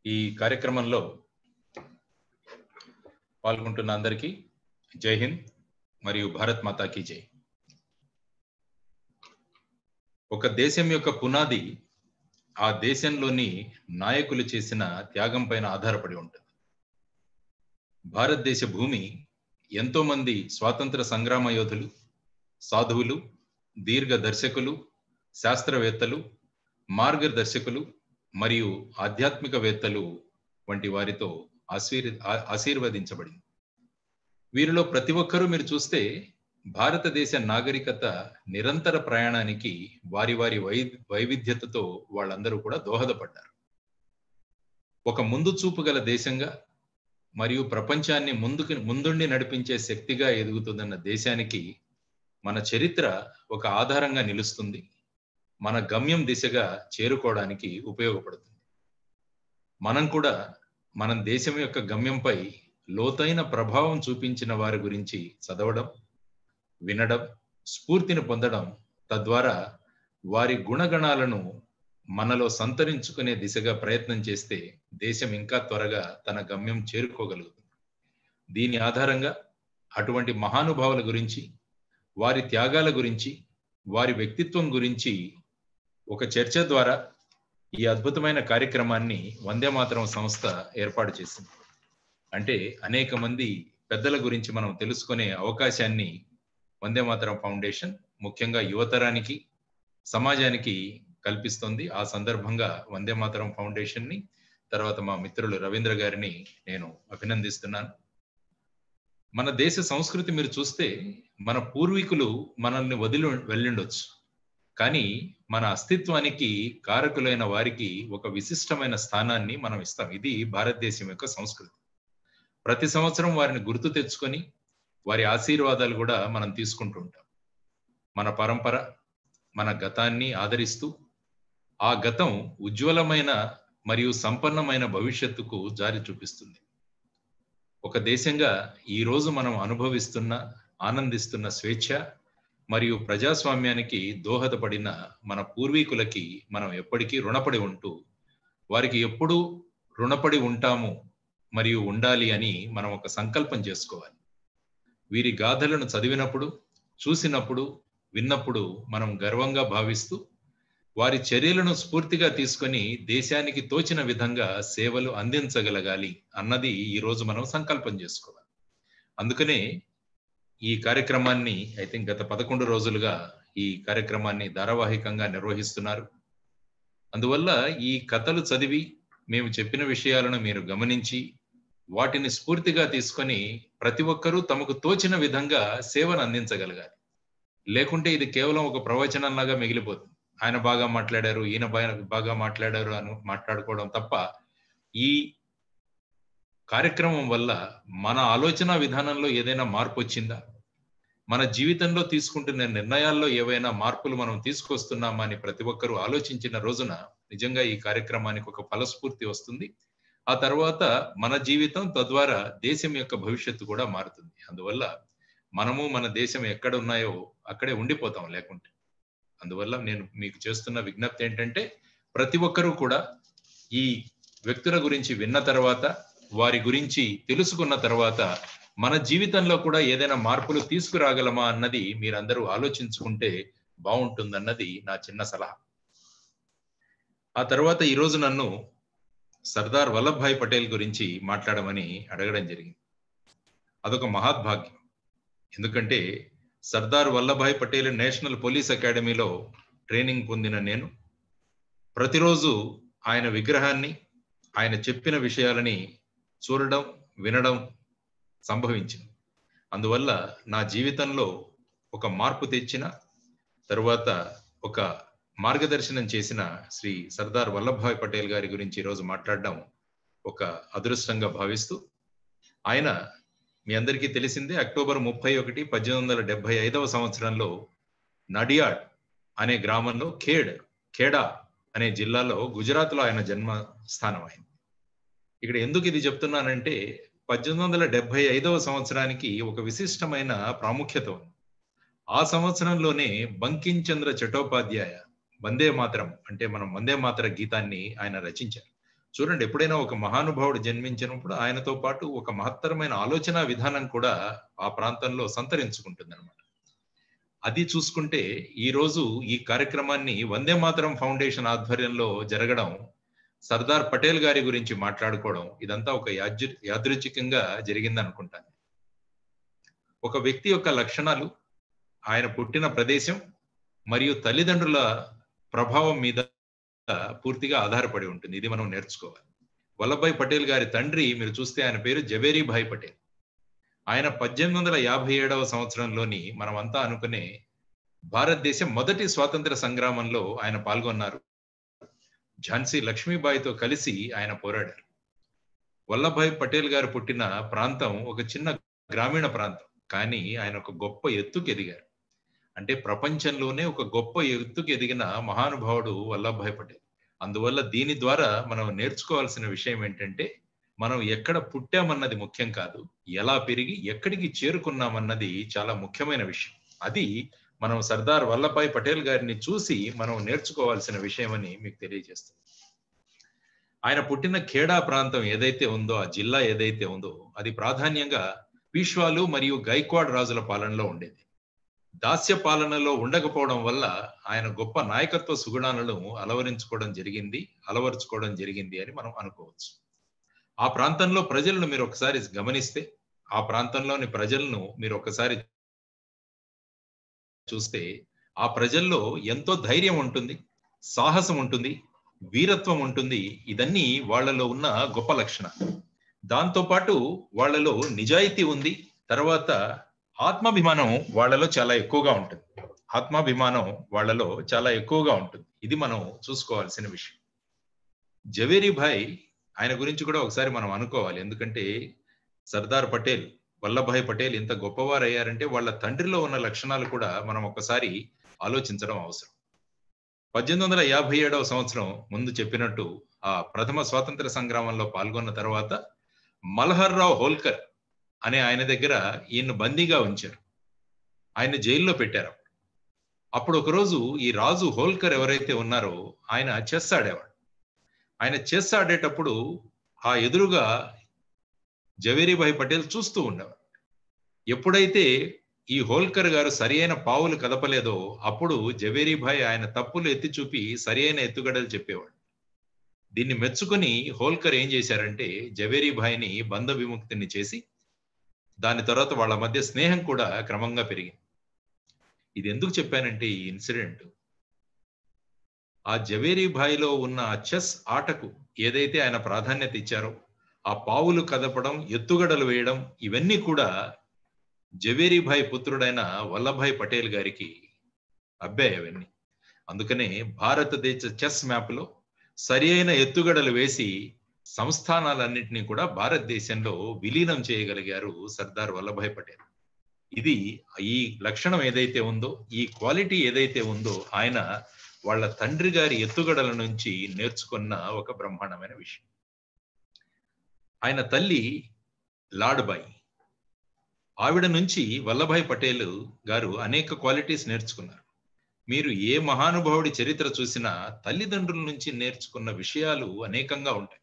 ఈ కార్యక్రమంలో పాల్గొంటున్న అందరికీ జై హింద్ మరియు భారత్ మాతాకి జై ఒక దేశం యొక్క పునాది ఆ దేశంలోని నాయకులు చేసిన త్యాగం పైన ఆధారపడి ఉంటుంది భారతదేశ భూమి ఎంతో మంది స్వాతంత్ర సంగ్రామ యోధులు సాధువులు దీర్ఘ దర్శకులు శాస్త్రవేత్తలు మార్గదర్శకులు మరియు ఆధ్యాత్మికవేత్తలు వంటి వారితో ఆశీర్ ఆశీర్వదించబడింది వీరిలో ప్రతి ఒక్కరూ మీరు చూస్తే భారతదేశ నాగరికత నిరంతర ప్రయాణానికి వారి వారి వై వైవిధ్యతతో వాళ్ళందరూ కూడా దోహదపడ్డారు ఒక ముందు చూపు గల దేశంగా మరియు ప్రపంచాన్ని ముందుకు ముందుండి నడిపించే శక్తిగా ఎదుగుతుందన్న దేశానికి మన చరిత్ర ఒక ఆధారంగా నిలుస్తుంది మన గమ్యం దిశగా చేరుకోవడానికి ఉపయోగపడుతుంది మనం కూడా మన దేశం యొక్క గమ్యంపై లోతైన ప్రభావం చూపించిన వారి గురించి చదవడం వినడం స్ఫూర్తిని పొందడం తద్వారా వారి గుణగణాలను మనలో సంతరించుకునే దిశగా ప్రయత్నం చేస్తే దేశం ఇంకా త్వరగా తన గమ్యం చేరుకోగలుగుతుంది దీని ఆధారంగా అటువంటి మహానుభావుల గురించి వారి త్యాగాల గురించి వారి వ్యక్తిత్వం గురించి ఒక చర్చ ద్వారా ఈ అద్భుతమైన కార్యక్రమాన్ని వందే మాతరం సంస్థ ఏర్పాటు చేసింది అంటే అనేక మంది పెద్దల గురించి మనం తెలుసుకునే అవకాశాన్ని వందే మాతరం ఫౌండేషన్ ముఖ్యంగా యువతరానికి సమాజానికి కల్పిస్తోంది ఆ సందర్భంగా వందే మాతరం ఫౌండేషన్ ని తర్వాత మా మిత్రులు రవీంద్ర గారిని నేను అభినందిస్తున్నాను మన దేశ సంస్కృతి మీరు చూస్తే మన పూర్వీకులు మనల్ని వదిలి వెళ్ళిండొచ్చు కానీ మన అస్తిత్వానికి కారకులైన వారికి ఒక విశిష్టమైన స్థానాన్ని మనం ఇస్తాం ఇది భారతదేశం యొక్క సంస్కృతి ప్రతి సంవత్సరం వారిని గుర్తు తెచ్చుకొని వారి ఆశీర్వాదాలు కూడా మనం తీసుకుంటుంటాం మన పరంపర మన గతాన్ని ఆదరిస్తూ ఆ గతం ఉజ్వలమైన మరియు సంపన్నమైన భవిష్యత్తుకు జారి చూపిస్తుంది ఒక దేశంగా ఈరోజు మనం అనుభవిస్తున్న ఆనందిస్తున్న స్వేచ్ఛ మరియు ప్రజాస్వామ్యానికి దోహదపడిన మన పూర్వీకులకి మనం ఎప్పటికీ రుణపడి ఉంటూ వారికి ఎప్పుడూ రుణపడి ఉంటాము మరియు ఉండాలి అని మనం ఒక సంకల్పం చేసుకోవాలి వీరి గాథలను చదివినప్పుడు చూసినప్పుడు విన్నప్పుడు మనం గర్వంగా భావిస్తూ వారి చర్యలను స్ఫూర్తిగా తీసుకొని దేశానికి తోచిన విధంగా సేవలు అందించగలగాలి అన్నది ఈరోజు మనం సంకల్పం చేసుకోవాలి అందుకనే ఈ కార్యక్రమాన్ని ఐ థింక్ గత పదకొండు రోజులుగా ఈ కార్యక్రమాన్ని ధారావాహికంగా నిర్వహిస్తున్నారు అందువల్ల ఈ కథలు చదివి మేము చెప్పిన విషయాలను మీరు గమనించి వాటిని స్ఫూర్తిగా తీసుకొని ప్రతి ఒక్కరూ తమకు తోచిన విధంగా సేవను అందించగలగాలి లేకుంటే ఇది కేవలం ఒక ప్రవచనంలాగా మిగిలిపోతుంది ఆయన బాగా మాట్లాడారు ఈయన బాగా మాట్లాడారు అని మాట్లాడుకోవడం తప్ప ఈ కార్యక్రమం వల్ల మన ఆలోచన విధానంలో ఏదైనా మార్పు వచ్చిందా మన జీవితంలో తీసుకుంటున్న నిర్ణయాల్లో ఏవైనా మార్పులు మనం తీసుకొస్తున్నామా అని ప్రతి ఒక్కరూ ఆలోచించిన రోజున నిజంగా ఈ కార్యక్రమానికి ఒక ఫలస్ఫూర్తి వస్తుంది ఆ తర్వాత మన జీవితం తద్వారా దేశం యొక్క భవిష్యత్తు కూడా మారుతుంది అందువల్ల మనము మన దేశం ఎక్కడ ఉన్నాయో అక్కడే ఉండిపోతాం లేకుంటే అందువల్ల నేను మీకు చేస్తున్న విజ్ఞప్తి ఏంటంటే ప్రతి ఒక్కరూ కూడా ఈ వ్యక్తుల గురించి విన్న తర్వాత వారి గురించి తెలుసుకున్న తర్వాత మన జీవితంలో కూడా ఏదైనా మార్పులు తీసుకురాగలమా అన్నది మీరందరూ ఆలోచించుకుంటే బాగుంటుందన్నది నా చిన్న సలహా ఆ తర్వాత ఈరోజు నన్ను సర్దార్ వల్లభాయ్ పటేల్ గురించి మాట్లాడమని అడగడం జరిగింది అదొక మహాద్భాగ్యం ఎందుకంటే సర్దార్ వల్లభాయ్ పటేల్ నేషనల్ పోలీస్ అకాడమీలో ట్రైనింగ్ పొందిన నేను ప్రతిరోజు ఆయన విగ్రహాన్ని ఆయన చెప్పిన విషయాలని చూడడం వినడం సంభవించింది అందువల్ల నా జీవితంలో ఒక మార్పు తెచ్చిన తరువాత ఒక మార్గదర్శనం చేసిన శ్రీ సర్దార్ వల్లభాయ్ పటేల్ గారి గురించి ఈరోజు మాట్లాడడం ఒక అదృష్టంగా భావిస్తూ ఆయన మీ అందరికీ తెలిసిందే అక్టోబర్ ముప్పై ఒకటి పద్దెనిమిది వందల డెబ్బై ఐదవ సంవత్సరంలో నడియాడ్ అనే గ్రామంలో ఖేడ్ ఖేడా అనే జిల్లాలో గుజరాత్లో ఆయన జన్మ స్థానం అయింది ఇక్కడ ఎందుకు ఇది చెప్తున్నానంటే పద్దెనిమిది వందల డెబ్బై ఐదవ సంవత్సరానికి ఒక విశిష్టమైన ప్రాముఖ్యత ఉంది ఆ సంవత్సరంలోనే బంకిం చంద్ర చటోపాధ్యాయ వందే మాతరం అంటే మనం వందే మాతర గీతాన్ని ఆయన రచించారు చూడండి ఎప్పుడైనా ఒక మహానుభావుడు జన్మించినప్పుడు ఆయనతో పాటు ఒక మహత్తరమైన ఆలోచన విధానం కూడా ఆ ప్రాంతంలో సంతరించుకుంటుంది అనమాట అది చూసుకుంటే ఈ రోజు ఈ కార్యక్రమాన్ని వందే మాతరం ఫౌండేషన్ ఆధ్వర్యంలో జరగడం సర్దార్ పటేల్ గారి గురించి మాట్లాడుకోవడం ఇదంతా ఒక యాదృ యాదృచ్ఛికంగా జరిగింది అనుకుంటాను ఒక వ్యక్తి యొక్క లక్షణాలు ఆయన పుట్టిన ప్రదేశం మరియు తల్లిదండ్రుల ప్రభావం మీద పూర్తిగా ఆధారపడి ఉంటుంది ఇది మనం నేర్చుకోవాలి వల్లభాయ్ పటేల్ గారి తండ్రి మీరు చూస్తే ఆయన పేరు జవేరీ భాయ్ పటేల్ ఆయన పద్దెనిమిది వందల యాభై ఏడవ సంవత్సరంలోని మనమంతా అనుకునే భారతదేశం మొదటి స్వాతంత్ర సంగ్రామంలో ఆయన పాల్గొన్నారు ఝాన్సీ లక్ష్మీబాయితో కలిసి ఆయన పోరాడారు వల్లభాయ్ పటేల్ గారు పుట్టిన ప్రాంతం ఒక చిన్న గ్రామీణ ప్రాంతం కానీ ఆయన ఒక గొప్ప ఎత్తుకు ఎదిగారు అంటే ప్రపంచంలోనే ఒక గొప్ప ఎత్తుకు ఎదిగిన మహానుభావుడు వల్లభాయ్ పటేల్ అందువల్ల దీని ద్వారా మనం నేర్చుకోవాల్సిన విషయం ఏంటంటే మనం ఎక్కడ పుట్టామన్నది ముఖ్యం కాదు ఎలా పెరిగి ఎక్కడికి చేరుకున్నామన్నది చాలా ముఖ్యమైన విషయం అది మనం సర్దార్ వల్లభాయ్ పటేల్ గారిని చూసి మనం నేర్చుకోవాల్సిన విషయం అని మీకు తెలియజేస్తుంది ఆయన పుట్టిన ఖేడా ప్రాంతం ఏదైతే ఉందో ఆ జిల్లా ఏదైతే ఉందో అది ప్రాధాన్యంగా పీష్వాలు మరియు గైక్వాడ్ రాజుల పాలనలో ఉండేది దాస్య పాలనలో ఉండకపోవడం వల్ల ఆయన గొప్ప నాయకత్వ సుగుణాలను అలవరించుకోవడం జరిగింది అలవరుచుకోవడం జరిగింది అని మనం అనుకోవచ్చు ఆ ప్రాంతంలో ప్రజలను మీరు ఒకసారి గమనిస్తే ఆ ప్రాంతంలోని ప్రజలను మీరు ఒకసారి చూస్తే ఆ ప్రజల్లో ఎంతో ధైర్యం ఉంటుంది సాహసం ఉంటుంది వీరత్వం ఉంటుంది ఇదన్నీ వాళ్ళలో ఉన్న గొప్ప లక్షణాలు దాంతో పాటు వాళ్ళలో నిజాయితీ ఉంది తర్వాత ఆత్మాభిమానం వాళ్ళలో చాలా ఎక్కువగా ఉంటుంది ఆత్మాభిమానం వాళ్ళలో చాలా ఎక్కువగా ఉంటుంది ఇది మనం చూసుకోవాల్సిన విషయం జవేరీ భాయ్ ఆయన గురించి కూడా ఒకసారి మనం అనుకోవాలి ఎందుకంటే సర్దార్ పటేల్ వల్లభాయ్ పటేల్ ఇంత గొప్పవారు అయ్యారంటే వాళ్ళ తండ్రిలో ఉన్న లక్షణాలు కూడా మనం ఒకసారి ఆలోచించడం అవసరం పద్దెనిమిది వందల యాభై ఏడవ సంవత్సరం ముందు చెప్పినట్టు ఆ ప్రథమ స్వాతంత్ర సంగ్రామంలో పాల్గొన్న తర్వాత మల్హర్ రావు హోల్కర్ అనే ఆయన దగ్గర ఈయన బందీగా ఉంచారు ఆయన జైల్లో పెట్టారు అప్పుడు ఒకరోజు ఈ రాజు హోల్కర్ ఎవరైతే ఉన్నారో ఆయన చెస్ ఆడేవాడు ఆయన చెస్ ఆడేటప్పుడు ఆ ఎదురుగా జవేరీభాయ్ పటేల్ చూస్తూ ఉండేవాడు ఎప్పుడైతే ఈ హోల్కర్ గారు సరి అయిన పావులు కదపలేదో అప్పుడు జవేరీభాయ్ ఆయన తప్పులు ఎత్తి చూపి సరి అయిన ఎత్తుగడలు చెప్పేవాడు దీన్ని మెచ్చుకొని హోల్కర్ ఏం చేశారంటే జవేరీభాయ్ని బంధ విముక్తిని చేసి దాని తర్వాత వాళ్ళ మధ్య స్నేహం కూడా క్రమంగా పెరిగింది ఇది ఎందుకు చెప్పానంటే ఈ ఇన్సిడెంట్ ఆ జవేరీ భాయ్లో ఉన్న ఆ చెస్ ఆటకు ఏదైతే ఆయన ప్రాధాన్యత ఇచ్చారో ఆ పావులు కదపడం ఎత్తుగడలు వేయడం ఇవన్నీ కూడా జవేరీ భాయ్ పుత్రుడైన వల్లభాయ్ పటేల్ గారికి అబ్బాయి అవన్నీ అందుకనే భారతదేశ చెస్ మ్యాప్లో సరి అయిన ఎత్తుగడలు వేసి సంస్థానాలన్నింటినీ కూడా భారతదేశంలో విలీనం చేయగలిగారు సర్దార్ వల్లభాయ్ పటేల్ ఇది ఈ లక్షణం ఏదైతే ఉందో ఈ క్వాలిటీ ఏదైతే ఉందో ఆయన వాళ్ళ తండ్రి గారి ఎత్తుగడల నుంచి నేర్చుకున్న ఒక బ్రహ్మాండమైన విషయం ఆయన తల్లి లాడ్బాయి ఆవిడ నుంచి వల్లభాయ్ పటేల్ గారు అనేక క్వాలిటీస్ నేర్చుకున్నారు మీరు ఏ మహానుభావుడి చరిత్ర చూసినా తల్లిదండ్రుల నుంచి నేర్చుకున్న విషయాలు అనేకంగా ఉంటాయి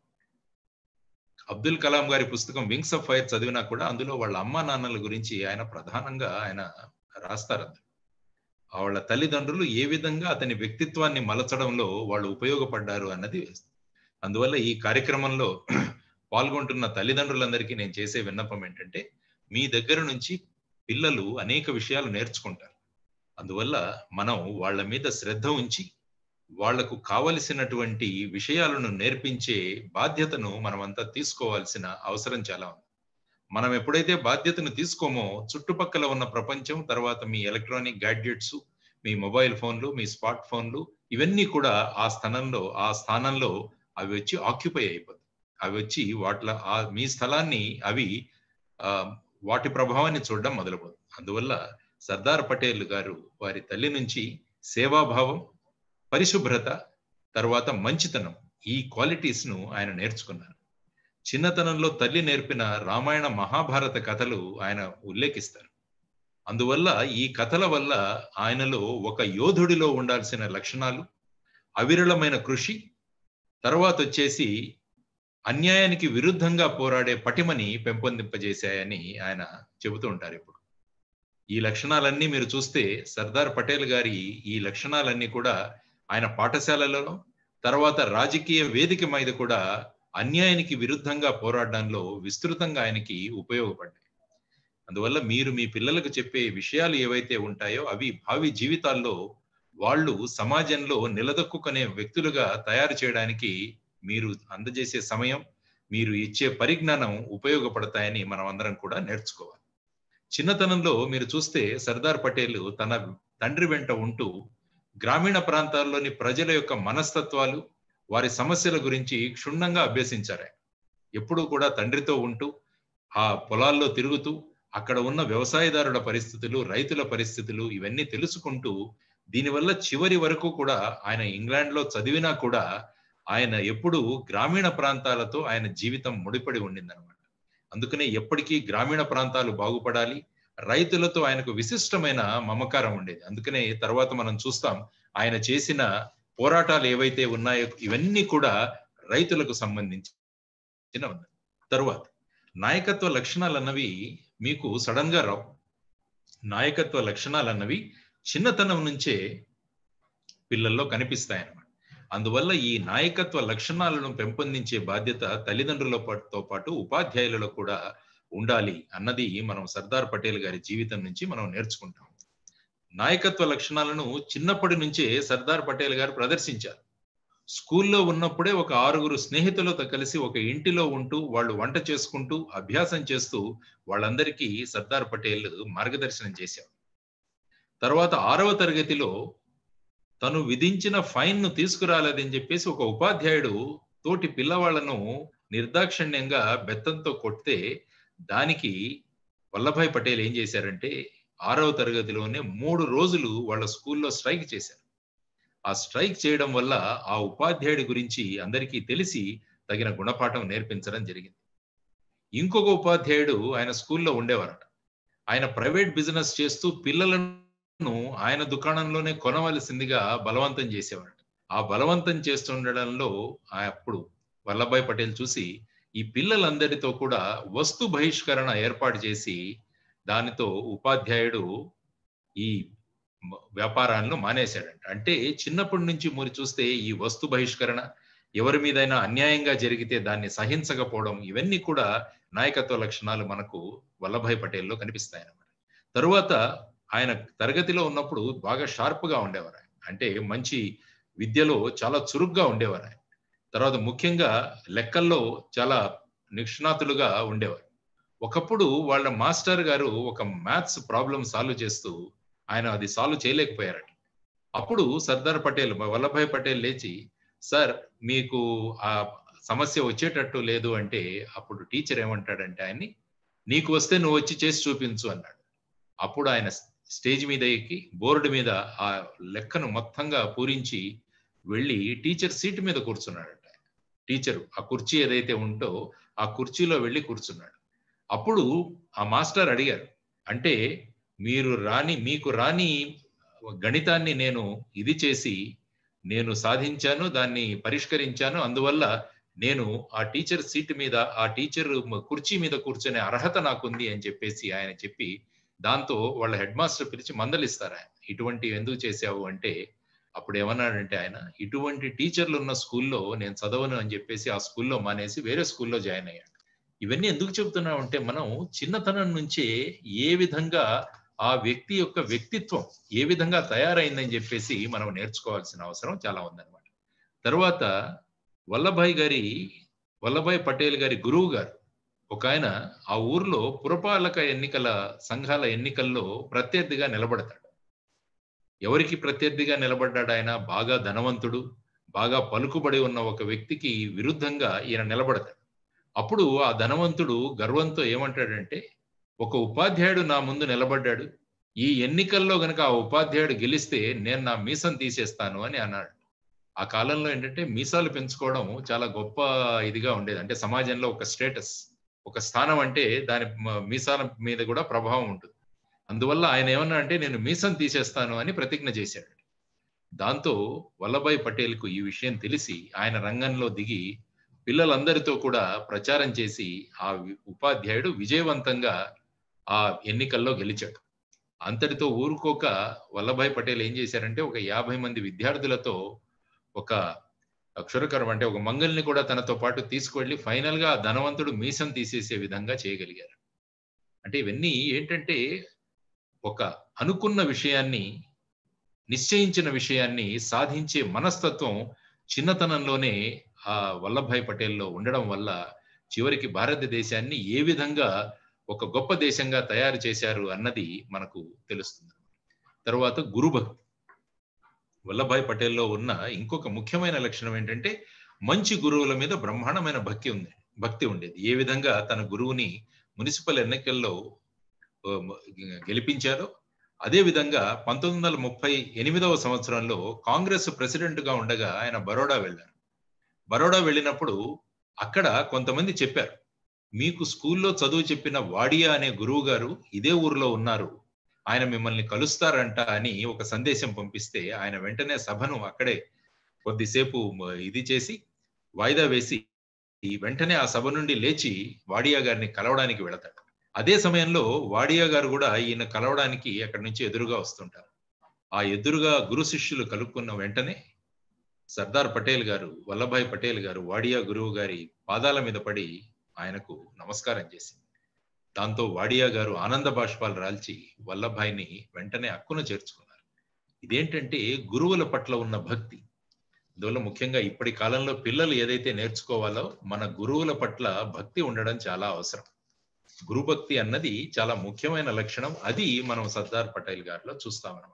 అబ్దుల్ కలాం గారి పుస్తకం వింగ్స్ ఆఫ్ ఫైర్ చదివినా కూడా అందులో వాళ్ళ అమ్మా నాన్నల గురించి ఆయన ప్రధానంగా ఆయన రాస్తారు వాళ్ళ తల్లిదండ్రులు ఏ విధంగా అతని వ్యక్తిత్వాన్ని మలచడంలో వాళ్ళు ఉపయోగపడ్డారు అన్నది అందువల్ల ఈ కార్యక్రమంలో పాల్గొంటున్న తల్లిదండ్రులందరికీ నేను చేసే విన్నపం ఏంటంటే మీ దగ్గర నుంచి పిల్లలు అనేక విషయాలు నేర్చుకుంటారు అందువల్ల మనం వాళ్ళ మీద శ్రద్ధ ఉంచి వాళ్లకు కావలసినటువంటి విషయాలను నేర్పించే బాధ్యతను మనమంతా తీసుకోవాల్సిన అవసరం చాలా ఉంది మనం ఎప్పుడైతే బాధ్యతను తీసుకోమో చుట్టుపక్కల ఉన్న ప్రపంచం తర్వాత మీ ఎలక్ట్రానిక్ గ్యాడ్జెట్స్ మీ మొబైల్ ఫోన్లు మీ స్మార్ట్ ఫోన్లు ఇవన్నీ కూడా ఆ స్థానంలో ఆ స్థానంలో అవి వచ్చి ఆక్యుపై అయిపోతాయి అవి వచ్చి వాటిలో ఆ మీ స్థలాన్ని అవి వాటి ప్రభావాన్ని చూడడం మొదలుపోతుంది అందువల్ల సర్దార్ పటేల్ గారు వారి తల్లి నుంచి సేవాభావం పరిశుభ్రత తర్వాత మంచితనం ఈ క్వాలిటీస్ ను ఆయన నేర్చుకున్నారు చిన్నతనంలో తల్లి నేర్పిన రామాయణ మహాభారత కథలు ఆయన ఉల్లేఖిస్తారు అందువల్ల ఈ కథల వల్ల ఆయనలో ఒక యోధుడిలో ఉండాల్సిన లక్షణాలు అవిరళమైన కృషి తర్వాత వచ్చేసి అన్యాయానికి విరుద్ధంగా పోరాడే పటిమని పెంపొందింపజేశాయని ఆయన చెబుతూ ఉంటారు ఇప్పుడు ఈ లక్షణాలన్నీ మీరు చూస్తే సర్దార్ పటేల్ గారి ఈ లక్షణాలన్నీ కూడా ఆయన పాఠశాలలో తర్వాత రాజకీయ వేదిక మీద కూడా అన్యాయానికి విరుద్ధంగా పోరాడడంలో విస్తృతంగా ఆయనకి ఉపయోగపడ్డాయి అందువల్ల మీరు మీ పిల్లలకు చెప్పే విషయాలు ఏవైతే ఉంటాయో అవి భావి జీవితాల్లో వాళ్ళు సమాజంలో నిలదొక్కునే వ్యక్తులుగా తయారు చేయడానికి మీరు అందజేసే సమయం మీరు ఇచ్చే పరిజ్ఞానం ఉపయోగపడతాయని మనం అందరం కూడా నేర్చుకోవాలి చిన్నతనంలో మీరు చూస్తే సర్దార్ పటేల్ తన తండ్రి వెంట ఉంటూ గ్రామీణ ప్రాంతాల్లోని ప్రజల యొక్క మనస్తత్వాలు వారి సమస్యల గురించి క్షుణ్ణంగా అభ్యసించారు ఆయన ఎప్పుడూ కూడా తండ్రితో ఉంటూ ఆ పొలాల్లో తిరుగుతూ అక్కడ ఉన్న వ్యవసాయదారుల పరిస్థితులు రైతుల పరిస్థితులు ఇవన్నీ తెలుసుకుంటూ దీనివల్ల చివరి వరకు కూడా ఆయన ఇంగ్లాండ్ లో చదివినా కూడా ఆయన ఎప్పుడు గ్రామీణ ప్రాంతాలతో ఆయన జీవితం ముడిపడి ఉండిందనమాట అందుకనే ఎప్పటికీ గ్రామీణ ప్రాంతాలు బాగుపడాలి రైతులతో ఆయనకు విశిష్టమైన మమకారం ఉండేది అందుకనే తర్వాత మనం చూస్తాం ఆయన చేసిన పోరాటాలు ఏవైతే ఉన్నాయో ఇవన్నీ కూడా రైతులకు సంబంధించిన ఉన్నాయి తరువాత నాయకత్వ లక్షణాలు అన్నవి మీకు సడన్ గా రావు నాయకత్వ లక్షణాలు అన్నవి చిన్నతనం నుంచే పిల్లల్లో కనిపిస్తాయన్నమాట అందువల్ల ఈ నాయకత్వ లక్షణాలను పెంపొందించే బాధ్యత తల్లిదండ్రులతో పాటు ఉపాధ్యాయులలో కూడా ఉండాలి అన్నది మనం సర్దార్ పటేల్ గారి జీవితం నుంచి మనం నేర్చుకుంటాం నాయకత్వ లక్షణాలను చిన్నప్పటి నుంచే సర్దార్ పటేల్ గారు ప్రదర్శించారు స్కూల్లో ఉన్నప్పుడే ఒక ఆరుగురు స్నేహితులతో కలిసి ఒక ఇంటిలో ఉంటూ వాళ్ళు వంట చేసుకుంటూ అభ్యాసం చేస్తూ వాళ్ళందరికీ సర్దార్ పటేల్ మార్గదర్శనం చేశారు తర్వాత ఆరవ తరగతిలో తను విధించిన ఫైన్ ను తీసుకురాలేదని చెప్పేసి ఒక ఉపాధ్యాయుడు తోటి పిల్లవాళ్లను నిర్దాక్షిణ్యంగా బెత్తంతో కొడితే దానికి వల్లభాయ్ పటేల్ ఏం చేశారంటే ఆరవ తరగతిలోనే మూడు రోజులు వాళ్ళ స్కూల్లో స్ట్రైక్ చేశారు ఆ స్ట్రైక్ చేయడం వల్ల ఆ ఉపాధ్యాయుడి గురించి అందరికీ తెలిసి తగిన గుణపాఠం నేర్పించడం జరిగింది ఇంకొక ఉపాధ్యాయుడు ఆయన స్కూల్లో ఉండేవారట ఆయన ప్రైవేట్ బిజినెస్ చేస్తూ పిల్లలను ఆయన దుకాణంలోనే కొనవలసిందిగా బలవంతం చేసేవాడు ఆ బలవంతం చేస్తుండడంలో అప్పుడు వల్లభాయ్ పటేల్ చూసి ఈ పిల్లలందరితో కూడా వస్తు బహిష్కరణ ఏర్పాటు చేసి దానితో ఉపాధ్యాయుడు ఈ వ్యాపారాలను మానేశాడంట అంటే చిన్నప్పటి నుంచి మీరు చూస్తే ఈ వస్తు బహిష్కరణ ఎవరి మీదైనా అన్యాయంగా జరిగితే దాన్ని సహించకపోవడం ఇవన్నీ కూడా నాయకత్వ లక్షణాలు మనకు వల్లభాయ్ పటేల్లో కనిపిస్తాయి అన్నమాట తరువాత ఆయన తరగతిలో ఉన్నప్పుడు బాగా షార్ప్ గా ఉండేవారు ఆయన అంటే మంచి విద్యలో చాలా చురుగ్గా ఉండేవారు ఆయన తర్వాత ముఖ్యంగా లెక్కల్లో చాలా నిష్ణాతులుగా ఉండేవారు ఒకప్పుడు వాళ్ళ మాస్టర్ గారు ఒక మ్యాథ్స్ ప్రాబ్లం సాల్వ్ చేస్తూ ఆయన అది సాల్వ్ చేయలేకపోయారట అప్పుడు సర్దార్ పటేల్ వల్లభాయ్ పటేల్ లేచి సార్ మీకు ఆ సమస్య వచ్చేటట్టు లేదు అంటే అప్పుడు టీచర్ ఏమంటాడంటే ఆయన్ని నీకు వస్తే నువ్వు వచ్చి చేసి చూపించు అన్నాడు అప్పుడు ఆయన స్టేజ్ మీద ఎక్కి బోర్డు మీద ఆ లెక్కను మొత్తంగా పూరించి వెళ్ళి టీచర్ సీట్ మీద కూర్చున్నాడట టీచరు ఆ కుర్చీ ఏదైతే ఉంటో ఆ కుర్చీలో వెళ్ళి కూర్చున్నాడు అప్పుడు ఆ మాస్టర్ అడిగారు అంటే మీరు రాని మీకు రాని గణితాన్ని నేను ఇది చేసి నేను సాధించాను దాన్ని పరిష్కరించాను అందువల్ల నేను ఆ టీచర్ సీట్ మీద ఆ టీచర్ కుర్చీ మీద కూర్చునే అర్హత నాకుంది అని చెప్పేసి ఆయన చెప్పి దాంతో వాళ్ళ హెడ్ మాస్టర్ పిలిచి మందలిస్తారు ఆయన ఇటువంటి ఎందుకు చేసావు అంటే అప్పుడు ఏమన్నాడంటే ఆయన ఇటువంటి టీచర్లు ఉన్న స్కూల్లో నేను చదవను అని చెప్పేసి ఆ స్కూల్లో మానేసి వేరే స్కూల్లో జాయిన్ అయ్యాడు ఇవన్నీ ఎందుకు చెబుతున్నాం అంటే మనం చిన్నతనం నుంచే ఏ విధంగా ఆ వ్యక్తి యొక్క వ్యక్తిత్వం ఏ విధంగా తయారైందని చెప్పేసి మనం నేర్చుకోవాల్సిన అవసరం చాలా ఉందన్నమాట తర్వాత వల్లభాయ్ గారి వల్లభాయ్ పటేల్ గారి గురువు గారు ఒక ఆయన ఆ ఊర్లో పురపాలక ఎన్నికల సంఘాల ఎన్నికల్లో ప్రత్యర్థిగా నిలబడతాడు ఎవరికి ప్రత్యర్థిగా నిలబడ్డాడు ఆయన బాగా ధనవంతుడు బాగా పలుకుబడి ఉన్న ఒక వ్యక్తికి విరుద్ధంగా ఈయన నిలబడతాడు అప్పుడు ఆ ధనవంతుడు గర్వంతో ఏమంటాడంటే ఒక ఉపాధ్యాయుడు నా ముందు నిలబడ్డాడు ఈ ఎన్నికల్లో గనక ఆ ఉపాధ్యాయుడు గెలిస్తే నేను నా మీసం తీసేస్తాను అని అన్నాడు ఆ కాలంలో ఏంటంటే మీసాలు పెంచుకోవడం చాలా గొప్ప ఇదిగా ఉండేది అంటే సమాజంలో ఒక స్టేటస్ ఒక స్థానం అంటే దాని మీసాల మీద కూడా ప్రభావం ఉంటుంది అందువల్ల ఆయన ఏమన్నా అంటే నేను మీసం తీసేస్తాను అని ప్రతిజ్ఞ చేశాడు దాంతో వల్లభాయ్ పటేల్కు ఈ విషయం తెలిసి ఆయన రంగంలో దిగి పిల్లలందరితో కూడా ప్రచారం చేసి ఆ ఉపాధ్యాయుడు విజయవంతంగా ఆ ఎన్నికల్లో గెలిచాడు అంతటితో ఊరుకోక వల్లభాయ్ పటేల్ ఏం చేశారంటే ఒక యాభై మంది విద్యార్థులతో ఒక అక్షరకరం అంటే ఒక మంగల్ని కూడా తనతో పాటు తీసుకువెళ్ళి ఫైనల్ గా ధనవంతుడు మీసం తీసేసే విధంగా చేయగలిగారు అంటే ఇవన్నీ ఏంటంటే ఒక అనుకున్న విషయాన్ని నిశ్చయించిన విషయాన్ని సాధించే మనస్తత్వం చిన్నతనంలోనే ఆ వల్లభాయ్ పటేల్లో ఉండడం వల్ల చివరికి భారతదేశాన్ని ఏ విధంగా ఒక గొప్ప దేశంగా తయారు చేశారు అన్నది మనకు తెలుస్తుంది తర్వాత గురుభక్తి వల్లభాయ్ పటేల్లో ఉన్న ఇంకొక ముఖ్యమైన లక్షణం ఏంటంటే మంచి గురువుల మీద బ్రహ్మాండమైన భక్తి ఉంది భక్తి ఉండేది ఏ విధంగా తన గురువుని మున్సిపల్ ఎన్నికల్లో గెలిపించారో అదే విధంగా పంతొమ్మిది వందల ముప్పై ఎనిమిదవ సంవత్సరంలో కాంగ్రెస్ ప్రెసిడెంట్ గా ఉండగా ఆయన బరోడా వెళ్ళారు బరోడా వెళ్ళినప్పుడు అక్కడ కొంతమంది చెప్పారు మీకు స్కూల్లో చదువు చెప్పిన వాడియా అనే గురువు గారు ఇదే ఊర్లో ఉన్నారు ఆయన మిమ్మల్ని కలుస్తారంట అని ఒక సందేశం పంపిస్తే ఆయన వెంటనే సభను అక్కడే కొద్దిసేపు ఇది చేసి వాయిదా వేసి వెంటనే ఆ సభ నుండి లేచి వాడియా గారిని కలవడానికి వెళతాడు అదే సమయంలో వాడియా గారు కూడా ఈయన కలవడానికి అక్కడి నుంచి ఎదురుగా వస్తుంటారు ఆ ఎదురుగా గురు శిష్యులు కలుపుకున్న వెంటనే సర్దార్ పటేల్ గారు వల్లభాయ్ పటేల్ గారు వాడియా గురువు గారి పాదాల మీద పడి ఆయనకు నమస్కారం చేసింది దాంతో వాడియా గారు ఆనంద బాష్పాలు రాల్చి వల్లభాయ్ని వెంటనే అక్కున చేర్చుకున్నారు ఇదేంటంటే గురువుల పట్ల ఉన్న భక్తి అందువల్ల ముఖ్యంగా ఇప్పటి కాలంలో పిల్లలు ఏదైతే నేర్చుకోవాలో మన గురువుల పట్ల భక్తి ఉండడం చాలా అవసరం గురుభక్తి అన్నది చాలా ముఖ్యమైన లక్షణం అది మనం సర్దార్ పటేల్ గారిలో చూస్తామన్నమాట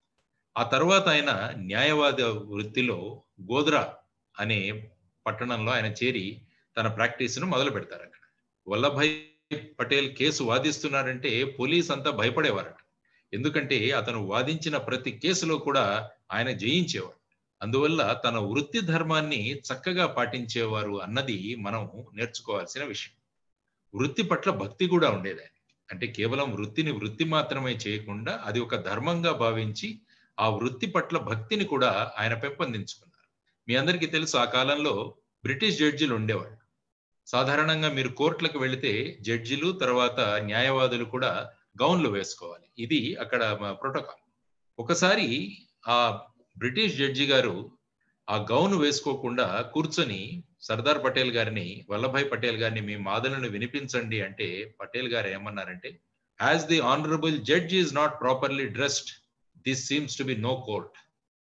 ఆ తర్వాత ఆయన న్యాయవాద వృత్తిలో గోద్రా అనే పట్టణంలో ఆయన చేరి తన ప్రాక్టీస్ను మొదలు పెడతారు అక్కడ వల్లభాయ్ పటేల్ కేసు వాదిస్తున్నారంటే పోలీస్ అంతా భయపడేవారట ఎందుకంటే అతను వాదించిన ప్రతి కేసులో కూడా ఆయన జయించేవాడు అందువల్ల తన వృత్తి ధర్మాన్ని చక్కగా పాటించేవారు అన్నది మనం నేర్చుకోవాల్సిన విషయం వృత్తి పట్ల భక్తి కూడా ఉండేది అంటే కేవలం వృత్తిని వృత్తి మాత్రమే చేయకుండా అది ఒక ధర్మంగా భావించి ఆ వృత్తి పట్ల భక్తిని కూడా ఆయన పెంపొందించుకున్నారు మీ అందరికీ తెలుసు ఆ కాలంలో బ్రిటిష్ జడ్జిలు ఉండేవాళ్ళు సాధారణంగా మీరు కోర్టులకు వెళితే జడ్జిలు తర్వాత న్యాయవాదులు కూడా గౌన్లు వేసుకోవాలి ఇది అక్కడ ప్రోటోకాల్ ఒకసారి ఆ బ్రిటిష్ జడ్జి గారు ఆ గౌన్ వేసుకోకుండా కూర్చొని సర్దార్ పటేల్ గారిని వల్లభాయ్ పటేల్ గారిని మీ మాదలను వినిపించండి అంటే పటేల్ గారు ఏమన్నారంటే as the honourable judge is not properly dressed this seems to be no court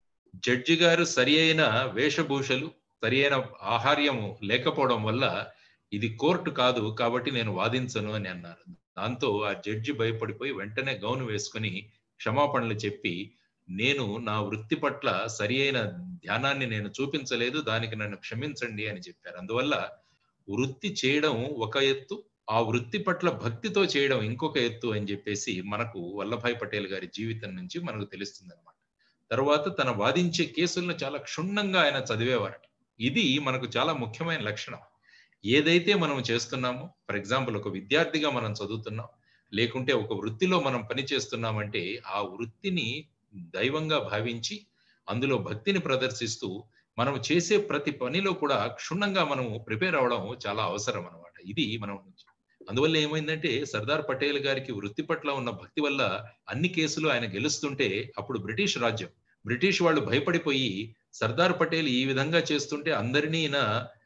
judge గారు సరి అయిన వేషభూషలు సరి అయిన ఆహార్యము లేకపోవడం వల్ల ఇది కోర్టు కాదు కాబట్టి నేను వాదించను అని అన్నారు దాంతో ఆ జడ్జి భయపడిపోయి వెంటనే గౌను వేసుకుని క్షమాపణలు చెప్పి నేను నా వృత్తి పట్ల సరి అయిన ధ్యానాన్ని నేను చూపించలేదు దానికి నన్ను క్షమించండి అని చెప్పారు అందువల్ల వృత్తి చేయడం ఒక ఎత్తు ఆ వృత్తి పట్ల భక్తితో చేయడం ఇంకొక ఎత్తు అని చెప్పేసి మనకు వల్లభాయ్ పటేల్ గారి జీవితం నుంచి మనకు తెలుస్తుంది అనమాట తర్వాత తన వాదించే కేసులను చాలా క్షుణ్ణంగా ఆయన చదివేవారట ఇది మనకు చాలా ముఖ్యమైన లక్షణం ఏదైతే మనం చేస్తున్నామో ఫర్ ఎగ్జాంపుల్ ఒక విద్యార్థిగా మనం చదువుతున్నాం లేకుంటే ఒక వృత్తిలో మనం పని చేస్తున్నామంటే ఆ వృత్తిని దైవంగా భావించి అందులో భక్తిని ప్రదర్శిస్తూ మనం చేసే ప్రతి పనిలో కూడా క్షుణ్ణంగా మనం ప్రిపేర్ అవడం చాలా అవసరం అనమాట ఇది మనం అందువల్ల ఏమైందంటే సర్దార్ పటేల్ గారికి వృత్తి పట్ల ఉన్న భక్తి వల్ల అన్ని కేసులు ఆయన గెలుస్తుంటే అప్పుడు బ్రిటిష్ రాజ్యం బ్రిటిష్ వాళ్ళు భయపడిపోయి సర్దార్ పటేల్ ఈ విధంగా చేస్తుంటే అందరినీ ఈయన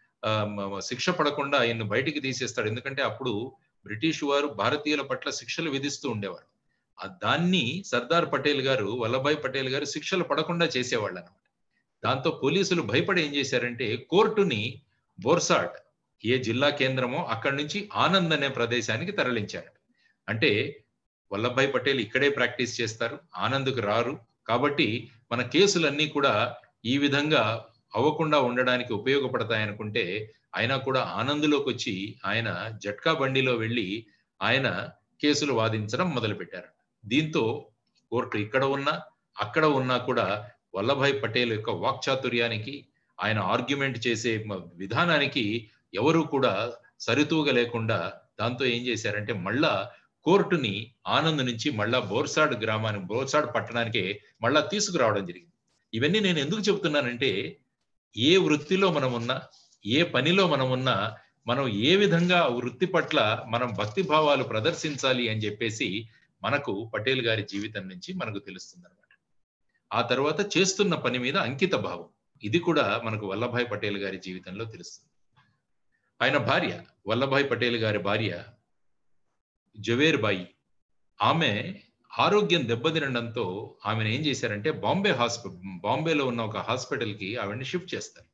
శిక్ష పడకుండా ఈయన బయటికి తీసేస్తాడు ఎందుకంటే అప్పుడు బ్రిటిష్ వారు భారతీయుల పట్ల శిక్షలు విధిస్తూ ఉండేవారు దాన్ని సర్దార్ పటేల్ గారు వల్లభాయ్ పటేల్ గారు శిక్షలు పడకుండా చేసేవాళ్ళు అనమాట దాంతో పోలీసులు భయపడి ఏం చేశారంటే కోర్టుని బోర్సాడ్ ఏ జిల్లా కేంద్రమో అక్కడి నుంచి ఆనంద్ అనే ప్రదేశానికి తరలించారు అంటే వల్లభాయ్ పటేల్ ఇక్కడే ప్రాక్టీస్ చేస్తారు ఆనంద్కు రారు కాబట్టి మన కేసులన్నీ కూడా ఈ విధంగా అవ్వకుండా ఉండడానికి ఉపయోగపడతాయనుకుంటే అయినా కూడా ఆనందులోకి వచ్చి ఆయన జట్కా బండిలో వెళ్ళి ఆయన కేసులు వాదించడం మొదలుపెట్టారు దీంతో కోర్టు ఇక్కడ ఉన్నా అక్కడ ఉన్నా కూడా వల్లభాయ్ పటేల్ యొక్క వాక్చాతుర్యానికి ఆయన ఆర్గ్యుమెంట్ చేసే విధానానికి ఎవరు కూడా సరితూగ లేకుండా దాంతో ఏం చేశారంటే మళ్ళా కోర్టుని ఆనంద్ నుంచి మళ్ళా బోర్సాడ్ గ్రామానికి బోర్సాడ్ పట్టణానికి మళ్ళా తీసుకురావడం జరిగింది ఇవన్నీ నేను ఎందుకు చెబుతున్నానంటే ఏ వృత్తిలో మనం ఉన్నా ఏ పనిలో మనం ఉన్నా మనం ఏ విధంగా వృత్తి పట్ల మనం భక్తి భావాలు ప్రదర్శించాలి అని చెప్పేసి మనకు పటేల్ గారి జీవితం నుంచి మనకు తెలుస్తుంది అనమాట ఆ తర్వాత చేస్తున్న పని మీద అంకిత భావం ఇది కూడా మనకు వల్లభాయ్ పటేల్ గారి జీవితంలో తెలుస్తుంది ఆయన భార్య వల్లభాయ్ పటేల్ గారి భార్య జవేర్ బాయి ఆమె ఆరోగ్యం దెబ్బతినడంతో ఆమెను ఏం చేశారంటే బాంబే హాస్పిటల్ బాంబేలో ఉన్న ఒక హాస్పిటల్కి ఆవిడని షిఫ్ట్ చేస్తారు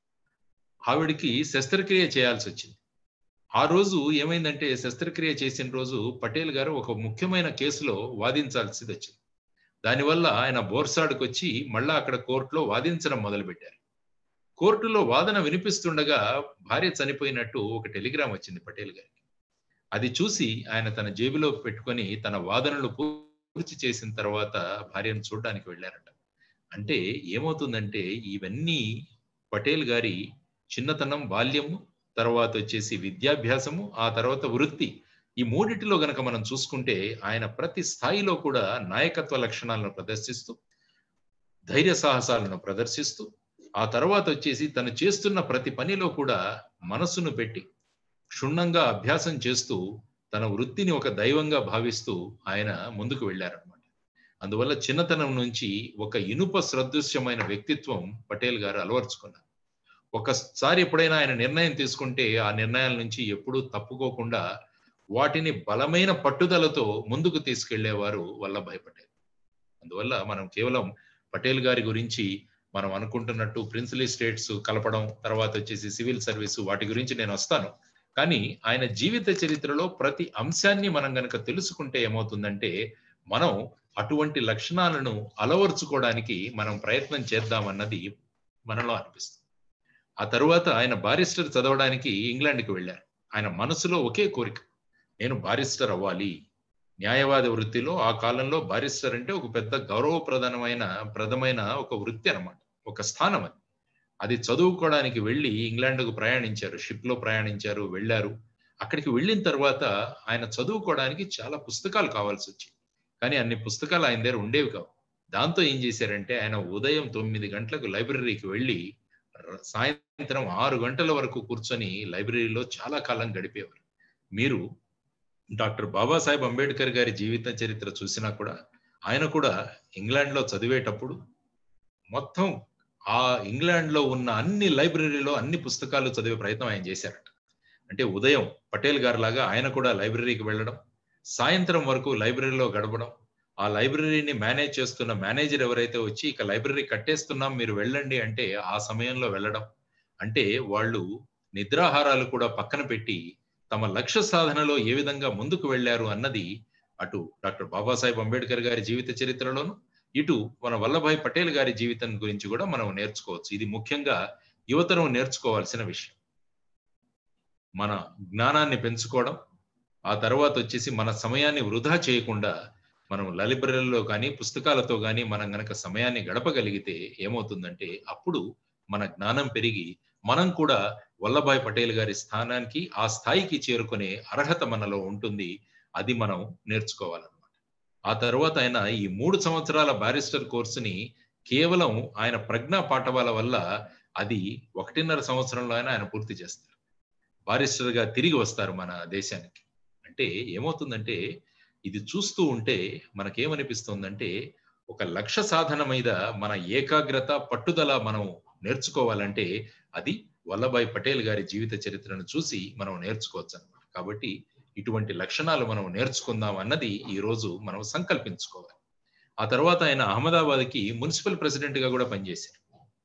ఆవిడికి శస్త్రక్రియ చేయాల్సి వచ్చింది ఆ రోజు ఏమైందంటే శస్త్రక్రియ చేసిన రోజు పటేల్ గారు ఒక ముఖ్యమైన కేసులో వాదించాల్సి వచ్చింది దానివల్ల ఆయన బోర్సాడుకు వచ్చి మళ్ళా అక్కడ కోర్టులో వాదించడం మొదలుపెట్టారు కోర్టులో వాదన వినిపిస్తుండగా భార్య చనిపోయినట్టు ఒక టెలిగ్రామ్ వచ్చింది పటేల్ గారికి అది చూసి ఆయన తన జేబులో పెట్టుకొని తన వాదనలు పూర్తి చేసిన తర్వాత భార్యను చూడడానికి వెళ్ళారట అంటే ఏమవుతుందంటే ఇవన్నీ పటేల్ గారి చిన్నతనం బాల్యము తర్వాత వచ్చేసి విద్యాభ్యాసము ఆ తర్వాత వృత్తి ఈ మూడిటిలో గనక మనం చూసుకుంటే ఆయన ప్రతి స్థాయిలో కూడా నాయకత్వ లక్షణాలను ప్రదర్శిస్తూ ధైర్య సాహసాలను ప్రదర్శిస్తూ ఆ తర్వాత వచ్చేసి తను చేస్తున్న ప్రతి పనిలో కూడా మనస్సును పెట్టి క్షుణ్ణంగా అభ్యాసం చేస్తూ తన వృత్తిని ఒక దైవంగా భావిస్తూ ఆయన ముందుకు వెళ్ళారనమాట అందువల్ల చిన్నతనం నుంచి ఒక ఇనుప సదృశ్యమైన వ్యక్తిత్వం పటేల్ గారు అలవర్చుకున్నారు ఒకసారి ఎప్పుడైనా ఆయన నిర్ణయం తీసుకుంటే ఆ నిర్ణయాల నుంచి ఎప్పుడూ తప్పుకోకుండా వాటిని బలమైన పట్టుదలతో ముందుకు తీసుకెళ్లేవారు వల్లభాయ్ పటేల్ అందువల్ల మనం కేవలం పటేల్ గారి గురించి మనం అనుకుంటున్నట్టు ప్రిన్సిలీ స్టేట్స్ కలపడం తర్వాత వచ్చేసి సివిల్ సర్వీసు వాటి గురించి నేను వస్తాను కానీ ఆయన జీవిత చరిత్రలో ప్రతి అంశాన్ని మనం గనక తెలుసుకుంటే ఏమవుతుందంటే మనం అటువంటి లక్షణాలను అలవర్చుకోవడానికి మనం ప్రయత్నం చేద్దామన్నది మనలో అనిపిస్తుంది ఆ తరువాత ఆయన బారిస్టర్ చదవడానికి ఇంగ్లాండ్కి వెళ్ళారు ఆయన మనసులో ఒకే కోరిక నేను బారిస్టర్ అవ్వాలి న్యాయవాద వృత్తిలో ఆ కాలంలో బారిస్టర్ అంటే ఒక పెద్ద గౌరవప్రదమైన ప్రదమైన ఒక వృత్తి అనమాట ఒక స్థానం అది అది చదువుకోవడానికి వెళ్ళి ఇంగ్లాండ్కు ప్రయాణించారు షిప్ లో ప్రయాణించారు వెళ్ళారు అక్కడికి వెళ్ళిన తర్వాత ఆయన చదువుకోవడానికి చాలా పుస్తకాలు కావాల్సి వచ్చాయి కానీ అన్ని పుస్తకాలు ఆయన దగ్గర ఉండేవి కావు దాంతో ఏం చేశారంటే ఆయన ఉదయం తొమ్మిది గంటలకు లైబ్రరీకి వెళ్ళి సాయంత్రం ఆరు గంటల వరకు కూర్చొని లైబ్రరీలో చాలా కాలం గడిపేవారు మీరు డాక్టర్ బాబాసాహెబ్ అంబేద్కర్ గారి జీవిత చరిత్ర చూసినా కూడా ఆయన కూడా ఇంగ్లాండ్ లో చదివేటప్పుడు మొత్తం ఆ ఇంగ్లాండ్ లో ఉన్న అన్ని లైబ్రరీలో అన్ని పుస్తకాలు చదివే ప్రయత్నం ఆయన చేశారట అంటే ఉదయం పటేల్ గారు లాగా ఆయన కూడా లైబ్రరీకి వెళ్ళడం సాయంత్రం వరకు లైబ్రరీలో గడపడం ఆ లైబ్రరీని మేనేజ్ చేస్తున్న మేనేజర్ ఎవరైతే వచ్చి ఇక లైబ్రరీ కట్టేస్తున్నాం మీరు వెళ్ళండి అంటే ఆ సమయంలో వెళ్ళడం అంటే వాళ్ళు నిద్రాహారాలు కూడా పక్కన పెట్టి తమ లక్ష్య సాధనలో ఏ విధంగా ముందుకు వెళ్లారు అన్నది అటు డాక్టర్ బాబాసాహెబ్ అంబేద్కర్ గారి జీవిత చరిత్రలోను ఇటు మన వల్లభాయ్ పటేల్ గారి జీవితం గురించి కూడా మనం నేర్చుకోవచ్చు ఇది ముఖ్యంగా యువతరం నేర్చుకోవాల్సిన విషయం మన జ్ఞానాన్ని పెంచుకోవడం ఆ తర్వాత వచ్చేసి మన సమయాన్ని వృధా చేయకుండా మనం లైబ్రరీలో కానీ పుస్తకాలతో కానీ మనం గనక సమయాన్ని గడపగలిగితే ఏమవుతుందంటే అప్పుడు మన జ్ఞానం పెరిగి మనం కూడా వల్లభాయ్ పటేల్ గారి స్థానానికి ఆ స్థాయికి చేరుకునే అర్హత మనలో ఉంటుంది అది మనం నేర్చుకోవాలన్నమాట ఆ తర్వాత ఆయన ఈ మూడు సంవత్సరాల బారిస్టర్ కోర్సుని కేవలం ఆయన ప్రజ్ఞా పాఠవాల వల్ల అది ఒకటిన్నర సంవత్సరంలో అయినా ఆయన పూర్తి చేస్తారు బారిస్టర్ గా తిరిగి వస్తారు మన దేశానికి అంటే ఏమవుతుందంటే ఇది చూస్తూ ఉంటే మనకేమనిపిస్తుందంటే ఒక లక్ష్య సాధన మీద మన ఏకాగ్రత పట్టుదల మనం నేర్చుకోవాలంటే అది వల్లభాయ్ పటేల్ గారి జీవిత చరిత్రను చూసి మనం నేర్చుకోవచ్చు అనమాట కాబట్టి ఇటువంటి లక్షణాలు మనం నేర్చుకుందాం అన్నది ఈ రోజు మనం సంకల్పించుకోవాలి ఆ తర్వాత ఆయన అహ్మదాబాద్కి మున్సిపల్ ప్రెసిడెంట్ గా కూడా పనిచేశారు